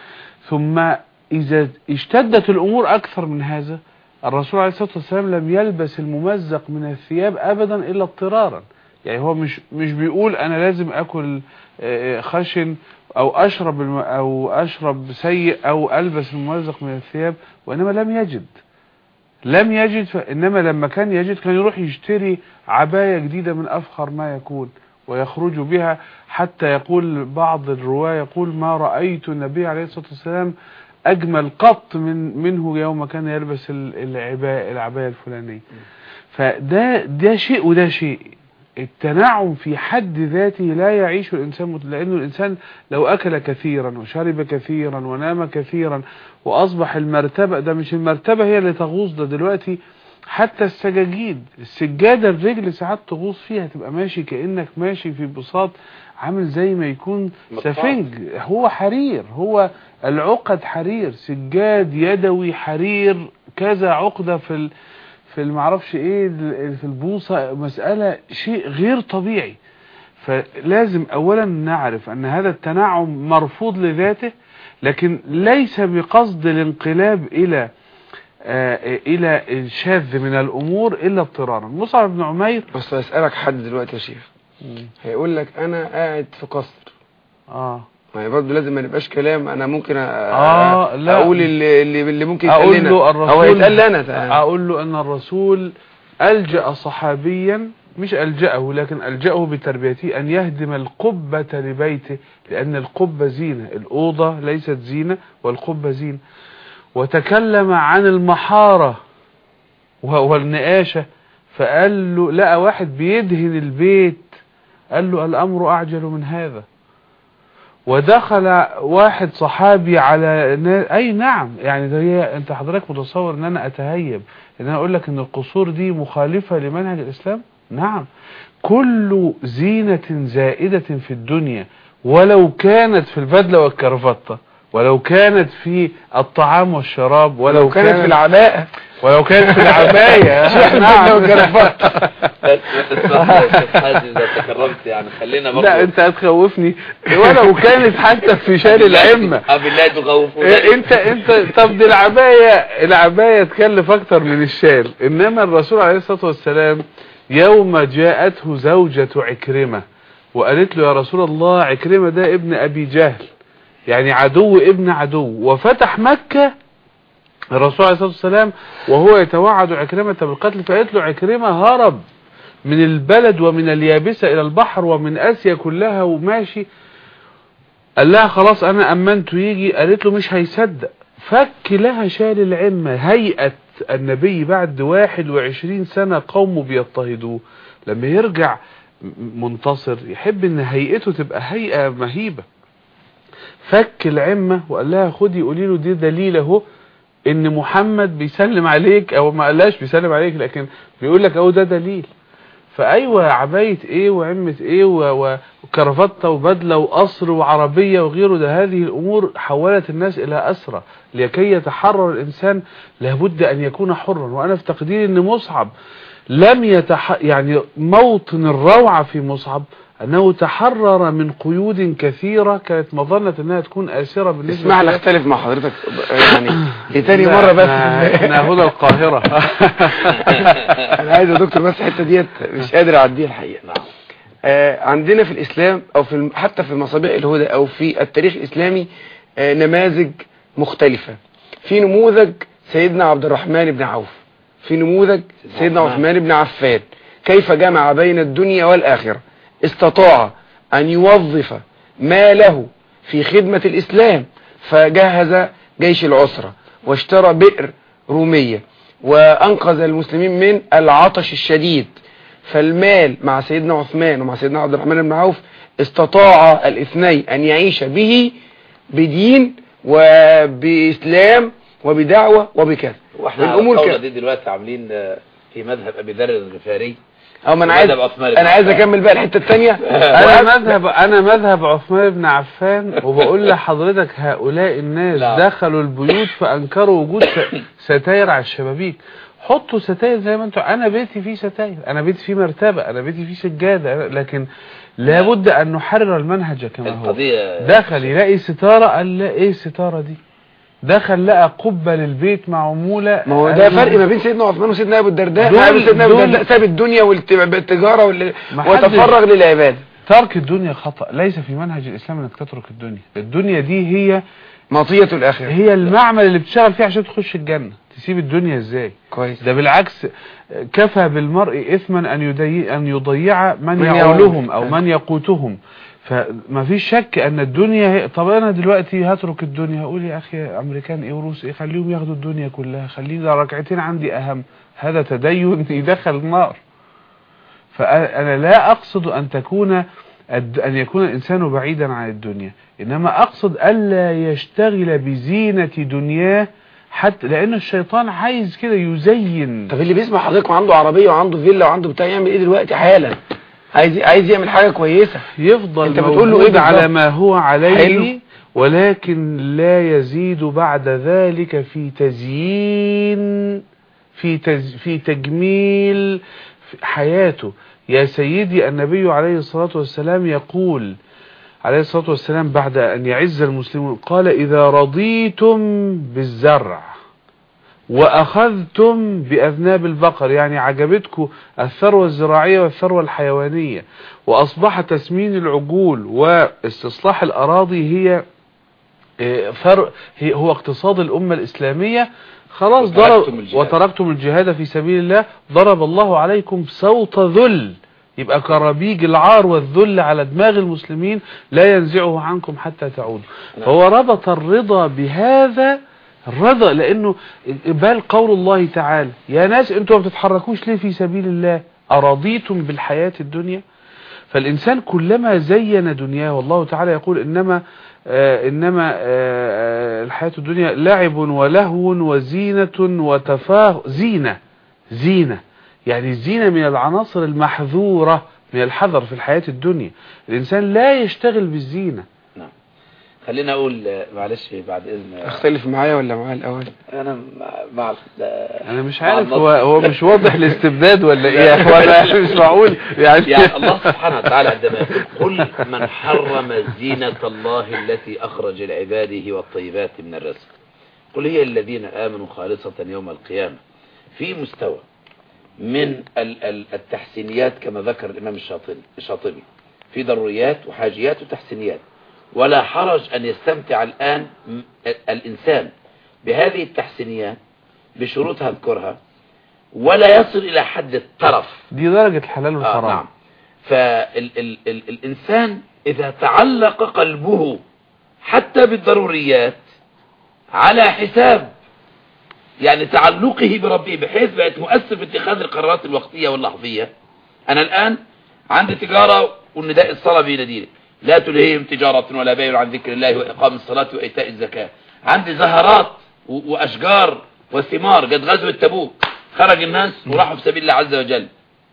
ثم إذا اشتدت الأمور أكثر من هذا الرسول عليه الصلاة والسلام لم يلبس الممزق من الثياب أبدا إلا اضطرارا يعني هو مش مش بيقول أنا لازم أكل آه، خشن أو أشرب الم- أو أشرب سيء أو ألبس الممزق من الثياب وإنما لم يجد لم يجد ف... إنما لما كان يجد كان يروح يشتري عباية جديدة من أفخر ما يكون ويخرج بها حتى يقول بعض الرواة يقول ما رأيت النبي عليه الصلاة والسلام أجمل قط من منه يوم كان يلبس ال- العباية, العباية الفلانية فده ده شيء وده شيء التنعم في حد ذاته لا يعيش الإنسان مت... لأنه الإنسان لو أكل كثيرا وشرب كثيرا ونام كثيرا وأصبح المرتبة ده مش المرتبة هي اللي تغوص ده دلوقتي حتى السجاجيد السجادة الرجل ساعات تغوص فيها تبقى ماشي كأنك ماشي في بساط عامل زي ما يكون مطاط. سفنج هو حرير هو العقد حرير سجاد يدوي حرير كذا عقدة في ال... في المعرفش ايه ال- في البوصة مسألة شيء غير طبيعي فلازم اولا نعرف ان هذا التنعم مرفوض لذاته لكن ليس بقصد الانقلاب الى آه الى الشاذ من الامور الا اضطرارا مصعب بن عمير بس اسالك حد دلوقتي يا شيخ هيقول لك انا قاعد في قصر اه ما هي برضه لازم ما نبقاش كلام انا ممكن أ... آه، لا. اقول اللي, اللي, اللي ممكن يتقال اقول لنا له الرسول او هيتقال لي انا اقول له ان الرسول الجا صحابيا مش الجاه لكن الجاه بتربيته ان يهدم القبه لبيته لان القبه زينه الاوضه ليست زينه والقبه زينه وتكلم عن المحاره و- والنقاشه فقال له لقى واحد بيدهن البيت قال له الامر اعجل من هذا ودخل واحد صحابي على نا... اي نعم يعني ده هي انت حضرتك متصور ان انا اتهيب ان انا اقول لك ان القصور دي مخالفة لمنهج الاسلام نعم كل زينة زائدة في الدنيا ولو كانت في البدلة والكرافطة ولو كانت في الطعام والشراب ولو لو كانت في العباءة ولو كانت في العباية البدلة والكرافطة. اسمح لي يا أستاذ حازم اذا تكرمت يعني خلينا برضه لا انت هتخوفني ولو كانت حتى في شال العمة اه بالله تخوفونا إيه انت انت طب دي العباية العباية تكلف اكتر من الشال انما الرسول عليه الصلاة والسلام يوم جاءته زوجة عكرمة وقالت له يا رسول الله عكرمة ده ابن ابي جهل يعني عدو ابن عدو وفتح مكة الرسول عليه الصلاة والسلام وهو يتوعد عكرمة بالقتل فقالت له عكرمة هرب من البلد ومن اليابسة الى البحر ومن اسيا كلها وماشي قال لها خلاص انا امنته يجي قالت له مش هيصدق فك لها شال العمة هيئة النبي بعد 21 سنة قومه بيضطهدوه لما يرجع م- منتصر يحب ان هيئته تبقى هيئة مهيبة فك العمة وقال لها خدي قولي له دي دليل اهو ان محمد بيسلم عليك او ما قالهاش بيسلم عليك لكن بيقول لك اهو ده دليل فايوه عبايه ايه وعمه ايه و- و- وكرافته وبدله وقصر وعربيه وغيره ده هذه الامور حولت الناس الى اسرى لكي يتحرر الانسان لابد ان يكون حرا وانا في تقديري ان مصعب لم يتح يعني موطن الروعه في مصعب انه تحرر من قيود كثيره كانت مظنه انها تكون اسره بالنسبه اسمح لي له. اختلف مع حضرتك يعني لتاني لا، مرة بس احنا احنا هنا القاهره انا عايز يا دكتور بس الحته ديت مش قادر اعديها الحقيقه نعم آه عندنا في الاسلام او في الم- حتى في مصابيح الهدى او في التاريخ الاسلامي آه نماذج مختلفه في نموذج سيدنا عبد الرحمن بن عوف في نموذج سيدنا عثمان. عثمان بن عفان كيف جمع بين الدنيا والاخره استطاع ان يوظف ماله في خدمه الاسلام فجهز جيش العسره واشترى بئر روميه وانقذ المسلمين من العطش الشديد فالمال مع سيدنا عثمان ومع سيدنا عبد الرحمن بن عوف استطاع الاثنين ان يعيش به بدين وباسلام وبدعوه وبكذا واحنا على الامور الطاوله كده دي دلوقتي عاملين آه، في مذهب ابي ذر الغفاري او ما انا عايز ومذهب عثمان بن انا عايز عفان. اكمل بقى الحته الثانيه انا مذهب انا مذهب عثمان بن عفان وبقول لحضرتك هؤلاء الناس لا. دخلوا البيوت فانكروا وجود س- ستاير على الشبابيك حطوا ستاير زي ما انتوا انا بيتي فيه ستاير انا بيتي فيه مرتبه انا بيتي فيه سجاده أنا- لكن لابد ان نحرر المنهج كما هو القضيه دخل يلاقي ستاره قال لا ايه الستاره دي دخل لقى قبة للبيت معمولة ما هو قال ده له- فرق ما بين سيدنا عثمان وسيدنا ابو الدرداء دول- مع أبو سيدنا ابو دول- الدرداء ساب الدنيا والتجاره وال- ما حدش- وتفرغ للعباده ترك الدنيا خطأ ليس في منهج الإسلام أنك تترك الدنيا الدنيا دي هي مطيه الاخره هي المعمل اللي بتشتغل فيه عشان تخش الجنة تسيب الدنيا ازاي كويس ده بالعكس كفى بالمرء إثما أن يضيع, أن يضيع من من يعولهم أو يعول. من يقوتهم فما فيش شك أن الدنيا هي طب أنا دلوقتي هترك الدنيا هقول يا أخي أمريكان إيه وروس إيه خليهم ياخدوا الدنيا كلها خليني ده ركعتين عندي أهم هذا تدين يدخل النار فأنا لا أقصد أن تكون الد- أن يكون الإنسان بعيدا عن الدنيا إنما أقصد ألا يشتغل بزينة دنياه حتى لأن الشيطان عايز كده يزين طب اللي بيسمع حضرتك وعنده عربيه وعنده فيلا وعنده بتاع يعمل ايه دلوقتي حالا عايز عايز يعمل حاجه كويسه يفضل أنت بتقول له إيه موجود على بالظبط؟ ما هو عليه حلو. ولكن لا يزيد بعد ذلك في تزيين في تز في تجميل في حياته يا سيدي النبي عليه الصلاة والسلام يقول عليه الصلاة والسلام بعد أن يعز المسلمون قال إذا رضيتم بالزرع وأخذتم بأذناب البقر يعني عجبتكم الثروة الزراعية والثروة الحيوانية وأصبح تسمين العجول واستصلاح الأراضي هي آه، ثر هي هو اقتصاد الأمة الإسلامية خلاص وتركتم ضرب الجهاد. وتركتم الجهاد في سبيل الله ضرب الله عليكم سوط ذل يبقى كرابيج العار والذل على دماغ المسلمين لا ينزعه عنكم حتى تعودوا فهو ربط الرضا بهذا الرضا لانه بل قول الله تعالى يا ناس انتوا ما بتتحركوش ليه في سبيل الله ارضيتم بالحياة الدنيا فالإنسان كلما زين دنياه والله تعالى يقول إنما آه إنما آه آه، الحياة الدنيا لعب ولهو وزينة وتفاه زينة زينة يعني الزينة من العناصر المحذورة من الحذر في الحياة الدنيا الإنسان لا يشتغل بالزينة نعم خلينا اقول آه، معلش بعد اذن آه، اختلف معايا ولا معاه الاول انا مع- مع آه، أنا مش مع عارف النص. هو هو مش واضح الاستبداد ولا إيه يا إخوانا مش معقول يعني يعني الله سبحانه وتعالى عندما يقول قل من حرم زينة الله التي أخرج لعباده والطيبات من الرزق قل هي الذين آمنوا خالصة يوم القيامة في مستوى من ال- ال- التحسينيات كما ذكر الإمام الشاطبي الشاطبي في ضروريات وحاجيات وتحسينيات ولا حرج أن يستمتع الآن م- الإنسان بهذه التحسينيات بشروطها اذكرها ولا يصل إلى حد الترف دي درجة الحلال آه والحرام نعم فالإنسان إذا تعلق قلبه حتى بالضروريات على حساب يعني تعلقه بربه بحيث بقت مؤثر في اتخاذ القرارات الوقتية واللحظية أنا الآن عندي تجارة والنداء الصلاة بيناديني لا تلهيهم تجارة ولا بيع عن ذكر الله وإقام الصلاة وإيتاء الزكاة عندي زهرات و- وأشجار وثمار قد غزوة تبوك خرج الناس وراحوا في سبيل الله عز وجل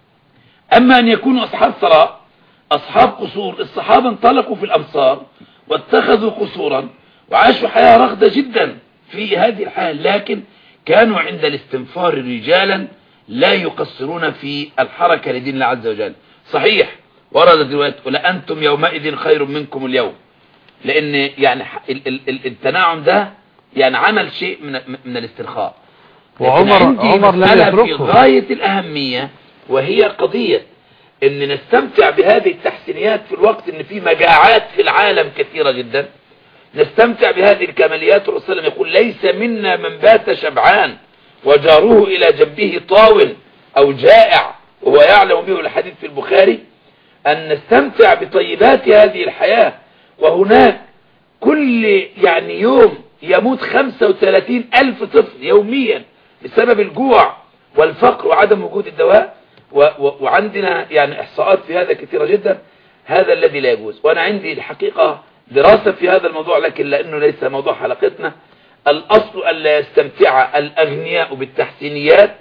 أما أن يكونوا أصحاب ثراء أصحاب قصور الصحابة انطلقوا في الأمصار واتخذوا قصورا وعاشوا حياة رغدة جدا في هذه الحياة لكن كانوا عند الاستنفار رجالا لا يقصرون في الحركة لدين الله عز وجل صحيح وردت رواية ولأنتم يومئذ خير منكم اليوم لأن يعني ح- ال- ال- ال- التناعم ده يعني عمل شيء من من الاسترخاء لكن وعمر عندي عمر لم مسألة في يتركه غاية الأهمية وهي قضية ان نستمتع بهذه التحسينيات في الوقت ان في مجاعات في العالم كثيرة جدا نستمتع بهذه الكماليات والرسول صلى الله عليه وسلم يقول ليس منا من بات شبعان وجاره الى جنبه طاول او جائع وهو يعلم به الحديث في البخاري ان نستمتع بطيبات هذه الحياة وهناك كل يعني يوم يموت 35 ألف طفل يوميا بسبب الجوع والفقر وعدم وجود الدواء و و وعندنا يعني إحصاءات في هذا كثيرة جدا هذا الذي لا يجوز وأنا عندي الحقيقة دراسة في هذا الموضوع لكن لأنه ليس موضوع حلقتنا الأصل ألا يستمتع الأغنياء بالتحسينيات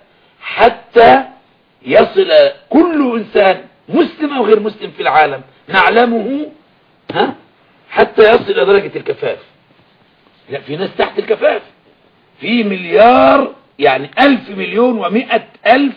حتى يصل كل إنسان مسلم أو غير مسلم في العالم نعلمه ها حتى يصل إلى درجة الكفاف لا في ناس تحت الكفاف في مليار يعني ألف مليون ومئة ألف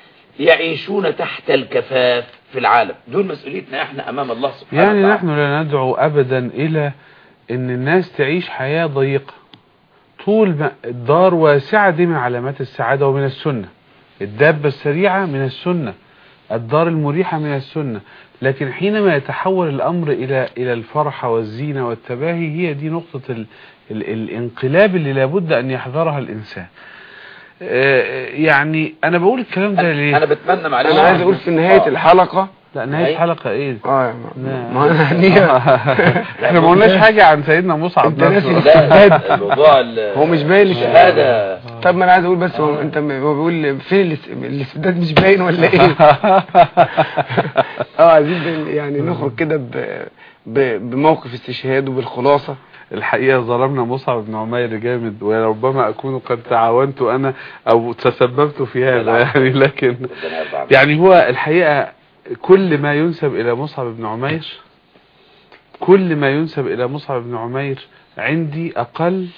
يعيشون تحت الكفاف في العالم دول مسؤوليتنا احنا أمام الله سبحانه يعني وتعالى نحن لا ندعو أبدا إلى أن الناس تعيش حياة ضيقة طول ما الدار واسعة دي من علامات السعادة ومن السنة الدابة السريعة من السنة الدار المريحة من السنة لكن حينما يتحول الأمر إلى إلى الفرحة والزينة والتباهي هي دي نقطة ال ال الانقلاب اللي لابد أن يحذرها الإنسان آه، يعني أنا بقول الكلام ده ليه انا بتمنى معلش انا عايز اقول في نهاية آه. الحلقة لا نهاية أي. حلقة إيه اه لا. ما انا هنيها احنا ما قلناش حاجة عن سيدنا مصعب أنت ناسي نفسه. لا الموضوع ال- هو مش باين الشهادة طب ما انا عايز اقول بس هو انت م- هو بيقول فين الاس- الاستبداد مش باين ولا ايه اه عايزين بال- يعني نخرج كده ب- ب- بموقف استشهاد وبالخلاصة الحقيقة ظلمنا مصعب بن عمير جامد وربما أكون قد تعاونت أنا أو تسببت في هذا يعني لكن ربنا يرضى عنك. يعني هو الحقيقة كل ما ينسب إلى مصعب بن عمير كل ما ينسب إلى مصعب بن عمير عندي أقل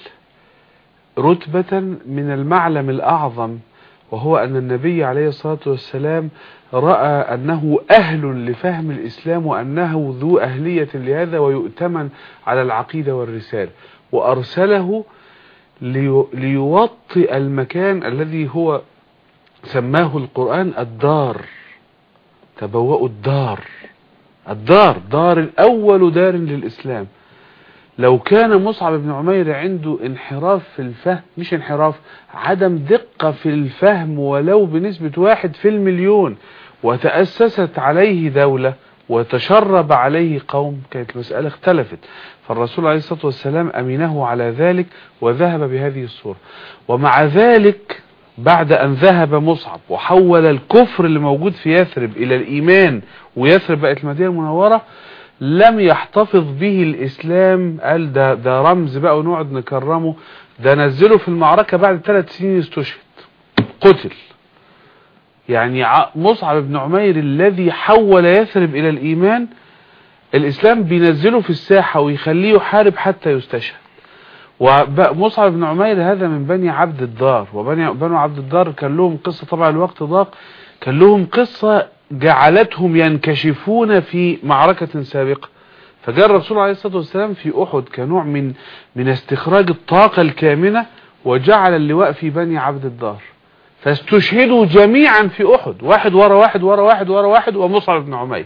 رتبة من المعلم الأعظم وهو أن النبي عليه الصلاة والسلام رأى أنه أهل لفهم الإسلام وأنه ذو أهلية لهذا ويؤتمن على العقيدة والرسالة وأرسله لي- ليوطئ المكان الذي هو سماه القرآن الدار تبوأوا الدار الدار دار الأول دار للإسلام لو كان مصعب بن عمير عنده انحراف في الفهم مش انحراف عدم دقة في الفهم ولو بنسبة واحد في المليون وتأسست عليه دولة وتشرب عليه قوم كانت المسألة اختلفت فالرسول عليه الصلاة والسلام أمينه على ذلك وذهب بهذه الصورة ومع ذلك بعد أن ذهب مصعب وحول الكفر اللي موجود في يثرب إلى الإيمان ويثرب بقت المدينة المنورة لم يحتفظ به الإسلام قال ده, ده رمز بقى ونقعد نكرمه ده نزله في المعركة بعد ثلاث سنين استشهد قتل يعني ع- مصعب بن عمير الذي حول يثرب إلى الإيمان الإسلام بينزله في الساحة ويخليه يحارب حتى يستشهد ومصعب بن عمير هذا من بني عبد الدار وبني بنو عبد الدار كان لهم قصة طبعا الوقت ضاق كان لهم قصة جعلتهم ينكشفون في معركة سابقة فجاء الرسول عليه الصلاة والسلام في أحد كنوع من من استخراج الطاقة الكامنة وجعل اللواء في بني عبد الدار فاستشهدوا جميعا في أحد واحد ورا واحد ورا واحد ورا واحد ومصعب بن عمير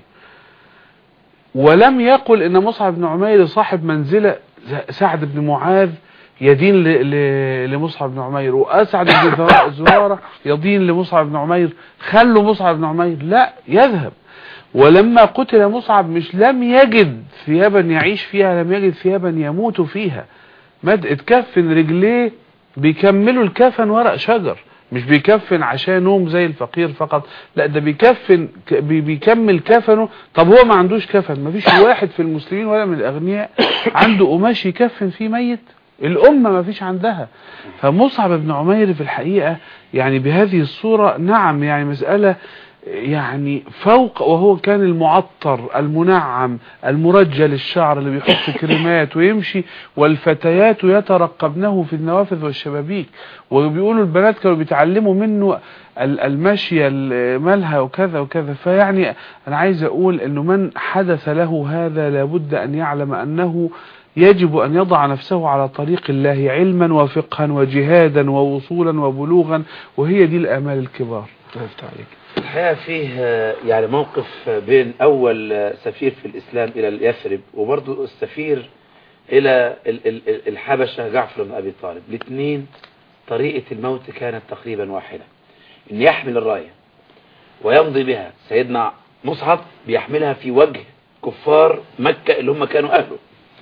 ولم يقل ان مصعب بن عمير صاحب منزلة ز- سعد بن معاذ يدين ل- ل- لمصعب بن عمير وأسعد بن ذرا- زرارة يدين لمصعب بن عمير خلوا مصعب بن عمير لا يذهب ولما قتل مصعب مش لم يجد ثيابا يعيش فيها لم يجد ثيابا يموت فيها مد اتكفن رجليه بيكملوا الكفن ورق شجر مش بيكفن عشان نوم زي الفقير فقط لا ده بيكفن ك- بي- بيكمل كفنه طب هو ما عندوش كفن ما فيش واحد في المسلمين ولا من الاغنياء عنده قماش يكفن فيه ميت الامه ما فيش عندها فمصعب بن عمير في الحقيقه يعني بهذه الصوره نعم يعني مساله يعني فوق وهو كان المعطر المنعم المرجل الشعر اللي بيحط كريمات ويمشي والفتيات يترقبنه في النوافذ والشبابيك وبيقولوا البنات كانوا بيتعلموا منه ال- المشي ال- مالها وكذا وكذا فيعني انا عايز اقول انه من حدث له هذا لابد ان يعلم انه يجب ان يضع نفسه على طريق الله علما وفقها وجهادا ووصولا وبلوغا وهي دي الامال الكبار الله يفتح عليك الحقيقة فيه آه، يعني موقف آه، بين أول آه، سفير في الإسلام إلى اليثرب وبرضه السفير إلى ال- ال- ال- الحبشة جعفر بن أبي طالب الاثنين طريقة الموت كانت تقريبا واحدة إن يحمل الراية ويمضي بها سيدنا مصعب بيحملها في وجه كفار مكة اللي هم كانوا أهله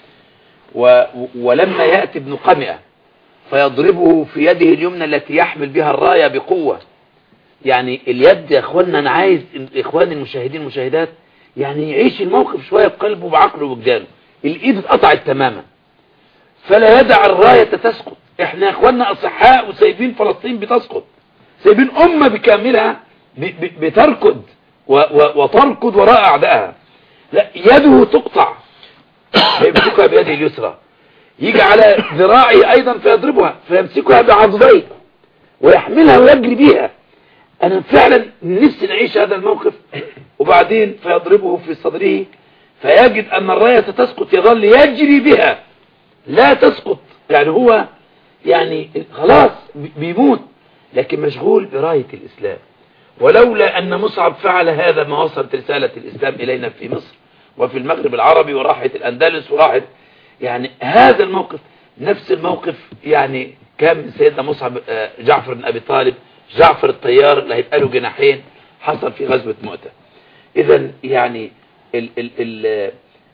و ولما يأتي ابن قمئة فيضربه في يده اليمنى التي يحمل بها الراية بقوة يعني اليد يا اخوانا انا عايز اخواني المشاهدين والمشاهدات يعني يعيش الموقف شوية بقلبه وبعقله وبجانه الايد اتقطعت تماما فلا يدع الراية تسقط احنا يا اخوانا اصحاء وسايبين فلسطين بتسقط سايبين امة بكاملها ب- ب- بتركض و- و- وتركض وراء اعدائها لا يده تقطع فيمسكها بيده اليسرى يجي على ذراعه ايضا فيضربها فيمسكها بعضديه ويحملها ويجري بيها انا فعلا نفسي نعيش هذا الموقف وبعدين فيضربه في صدره فيجد ان الراية تسقط يظل يجري بها لا تسقط يعني هو يعني خلاص بي- بيموت لكن مشغول براية الإسلام ولولا أن مصعب فعل هذا ما وصلت رسالة الإسلام إلينا في مصر وفي المغرب العربي وراحت الأندلس وراحت يعني هذا الموقف نفس الموقف يعني كان من سيدنا مصعب آه، جعفر بن أبي طالب جعفر الطيار اللي هيبقى له جناحين حصل في غزوة مؤتة إذا يعني ال ال ال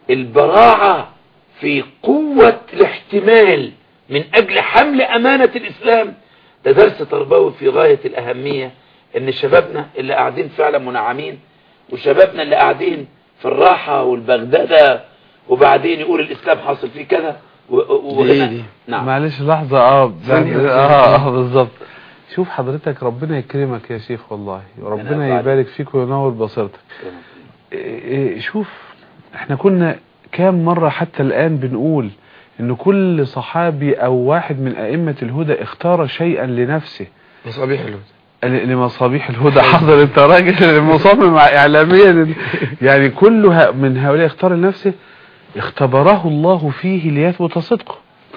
البراعة في قوة الاحتمال من أجل حمل أمانة الإسلام ده درس تربوي في غاية الأهمية إن شبابنا اللي قاعدين فعلا منعمين وشبابنا اللي قاعدين في الراحة والبغدادة وبعدين يقول الإسلام حاصل فيه كذا و- و- دي- وهنا دي. نعم معلش لحظة اه بعد- ثانية. اه اه بالظبط شوف حضرتك ربنا يكرمك يا شيخ والله أنا وربنا بعد- يبارك فيك وينور بصيرتك إيه إيه شوف احنا كنا كام مرة حتى الآن بنقول ان كل صحابي او واحد من ائمة الهدى اختار شيئا لنفسه مصابيح الهدى ل- لمصابيح الهدى حضر انت راجل مصمم اعلاميا يعني كل ه- من هؤلاء اختار لنفسه اختبره الله فيه ليثبت صدقه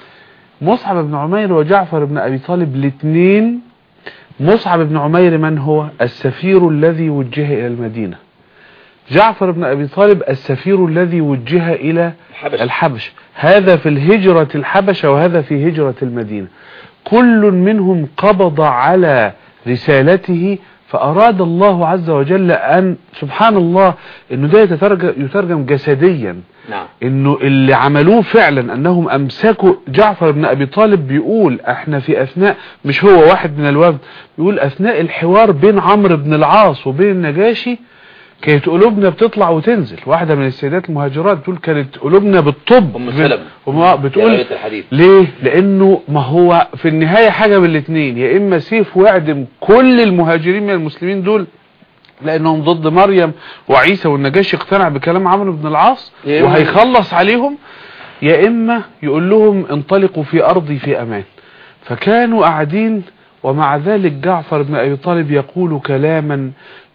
مصعب بن عمير وجعفر بن ابي طالب الاثنين مصعب بن عمير من هو السفير الذي وجه الى المدينة جعفر بن ابي طالب السفير الذي وجه الى الحبش الحبش هذا في الهجرة الحبشة وهذا في هجرة المدينة كل منهم قبض على رسالته فأراد الله عز وجل أن سبحان الله أنه ده يترجم, يترجم جسديا نعم انه اللي عملوه فعلا انهم امسكوا جعفر بن ابي طالب بيقول احنا في اثناء مش هو واحد من الوفد بيقول اثناء الحوار بين عمرو بن العاص وبين النجاشي كانت قلوبنا بتطلع وتنزل واحدة من السيدات المهاجرات بتقول كانت قلوبنا بالطب أم سلمة. وما يا بتقول ريت الحديث ليه لانه ما هو في النهاية حاجة من الاثنين يا اما سيف ويعدم كل المهاجرين من المسلمين دول لانهم ضد مريم وعيسى والنجاشي اقتنع بكلام عمرو بن العاص يا إما- وهيخلص عليهم يا اما يقول لهم انطلقوا في ارضي في امان فكانوا قاعدين ومع ذلك جعفر بن ابي طالب يقول كلاما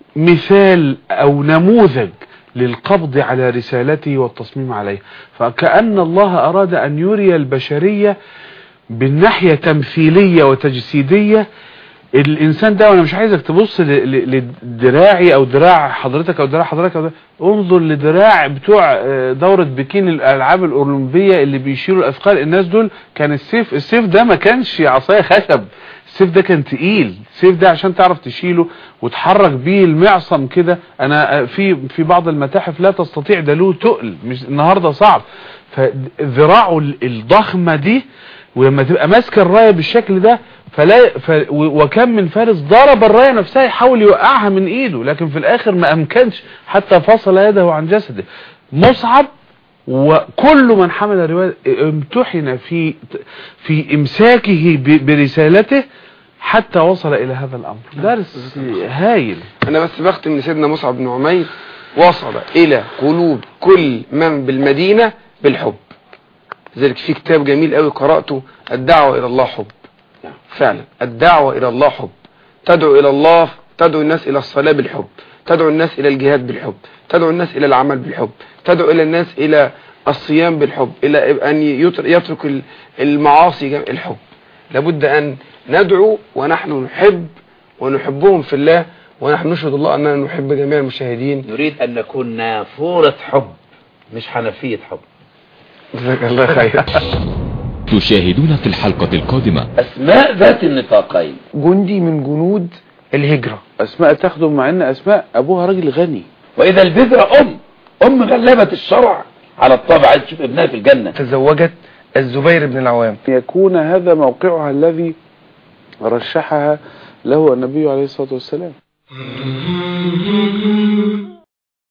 مثال او نموذج للقبض على رسالته والتصميم عليها فكأن الله اراد ان يري البشرية بالناحية تمثيلية وتجسيدية الانسان ده وانا مش عايزك تبص ل- ل- لدراعي او دراع حضرتك او دراع حضرتك أو دراع انظر لدراع بتوع آه، دورة بكين الالعاب الاولمبية اللي بيشيلوا الاثقال الناس دول كان السيف السيف ده ما كانش عصاية خشب السيف ده كان تقيل السيف ده عشان تعرف تشيله وتحرك بيه المعصم كده انا آه، في في بعض المتاحف لا تستطيع ده له تقل مش النهارده صعب فذراعه ال- الضخمة دي ولما تبقى ماسكه الرايه بالشكل ده فلا ف و- وكم من فارس ضرب الرايه نفسها يحاول يوقعها من ايده لكن في الاخر ما امكنش حتى فصل يده عن جسده مصعب وكل من حمل رواية امتحن في في امساكه ب- برسالته حتى وصل الى هذا الامر درس هايل انا بس بختم لسيدنا مصعب بن عمير وصل الى قلوب كل من بالمدينة بالحب لذلك في كتاب جميل قوي قرأته الدعوة الى الله حب نعم. فعلا الدعوة الى الله حب تدعو الى الله تدعو الناس الى الصلاة بالحب تدعو الناس الى الجهاد بالحب تدعو الناس الى العمل بالحب تدعو الى الناس الى الصيام بالحب الى ان يتر- يترك ال- المعاصي جم- الحب لابد ان ندعو ونحن نحب ونحبهم في الله ونحن نشهد الله اننا نحب جميع المشاهدين نريد أن نكون نافورة حب مش حنفية حب جزاك الله خير تشاهدون في الحلقة القادمة أسماء ذات النطاقين جندي من جنود الهجرة اسماء تخدم مع ان اسماء ابوها راجل غني وإذا البذرة أم أم غلبت الشرع على الطبع عايز تشوف ابنها في الجنة تزوجت الزبير بن العوام يكون هذا موقعها الذي رشحها له النبي عليه الصلاة والسلام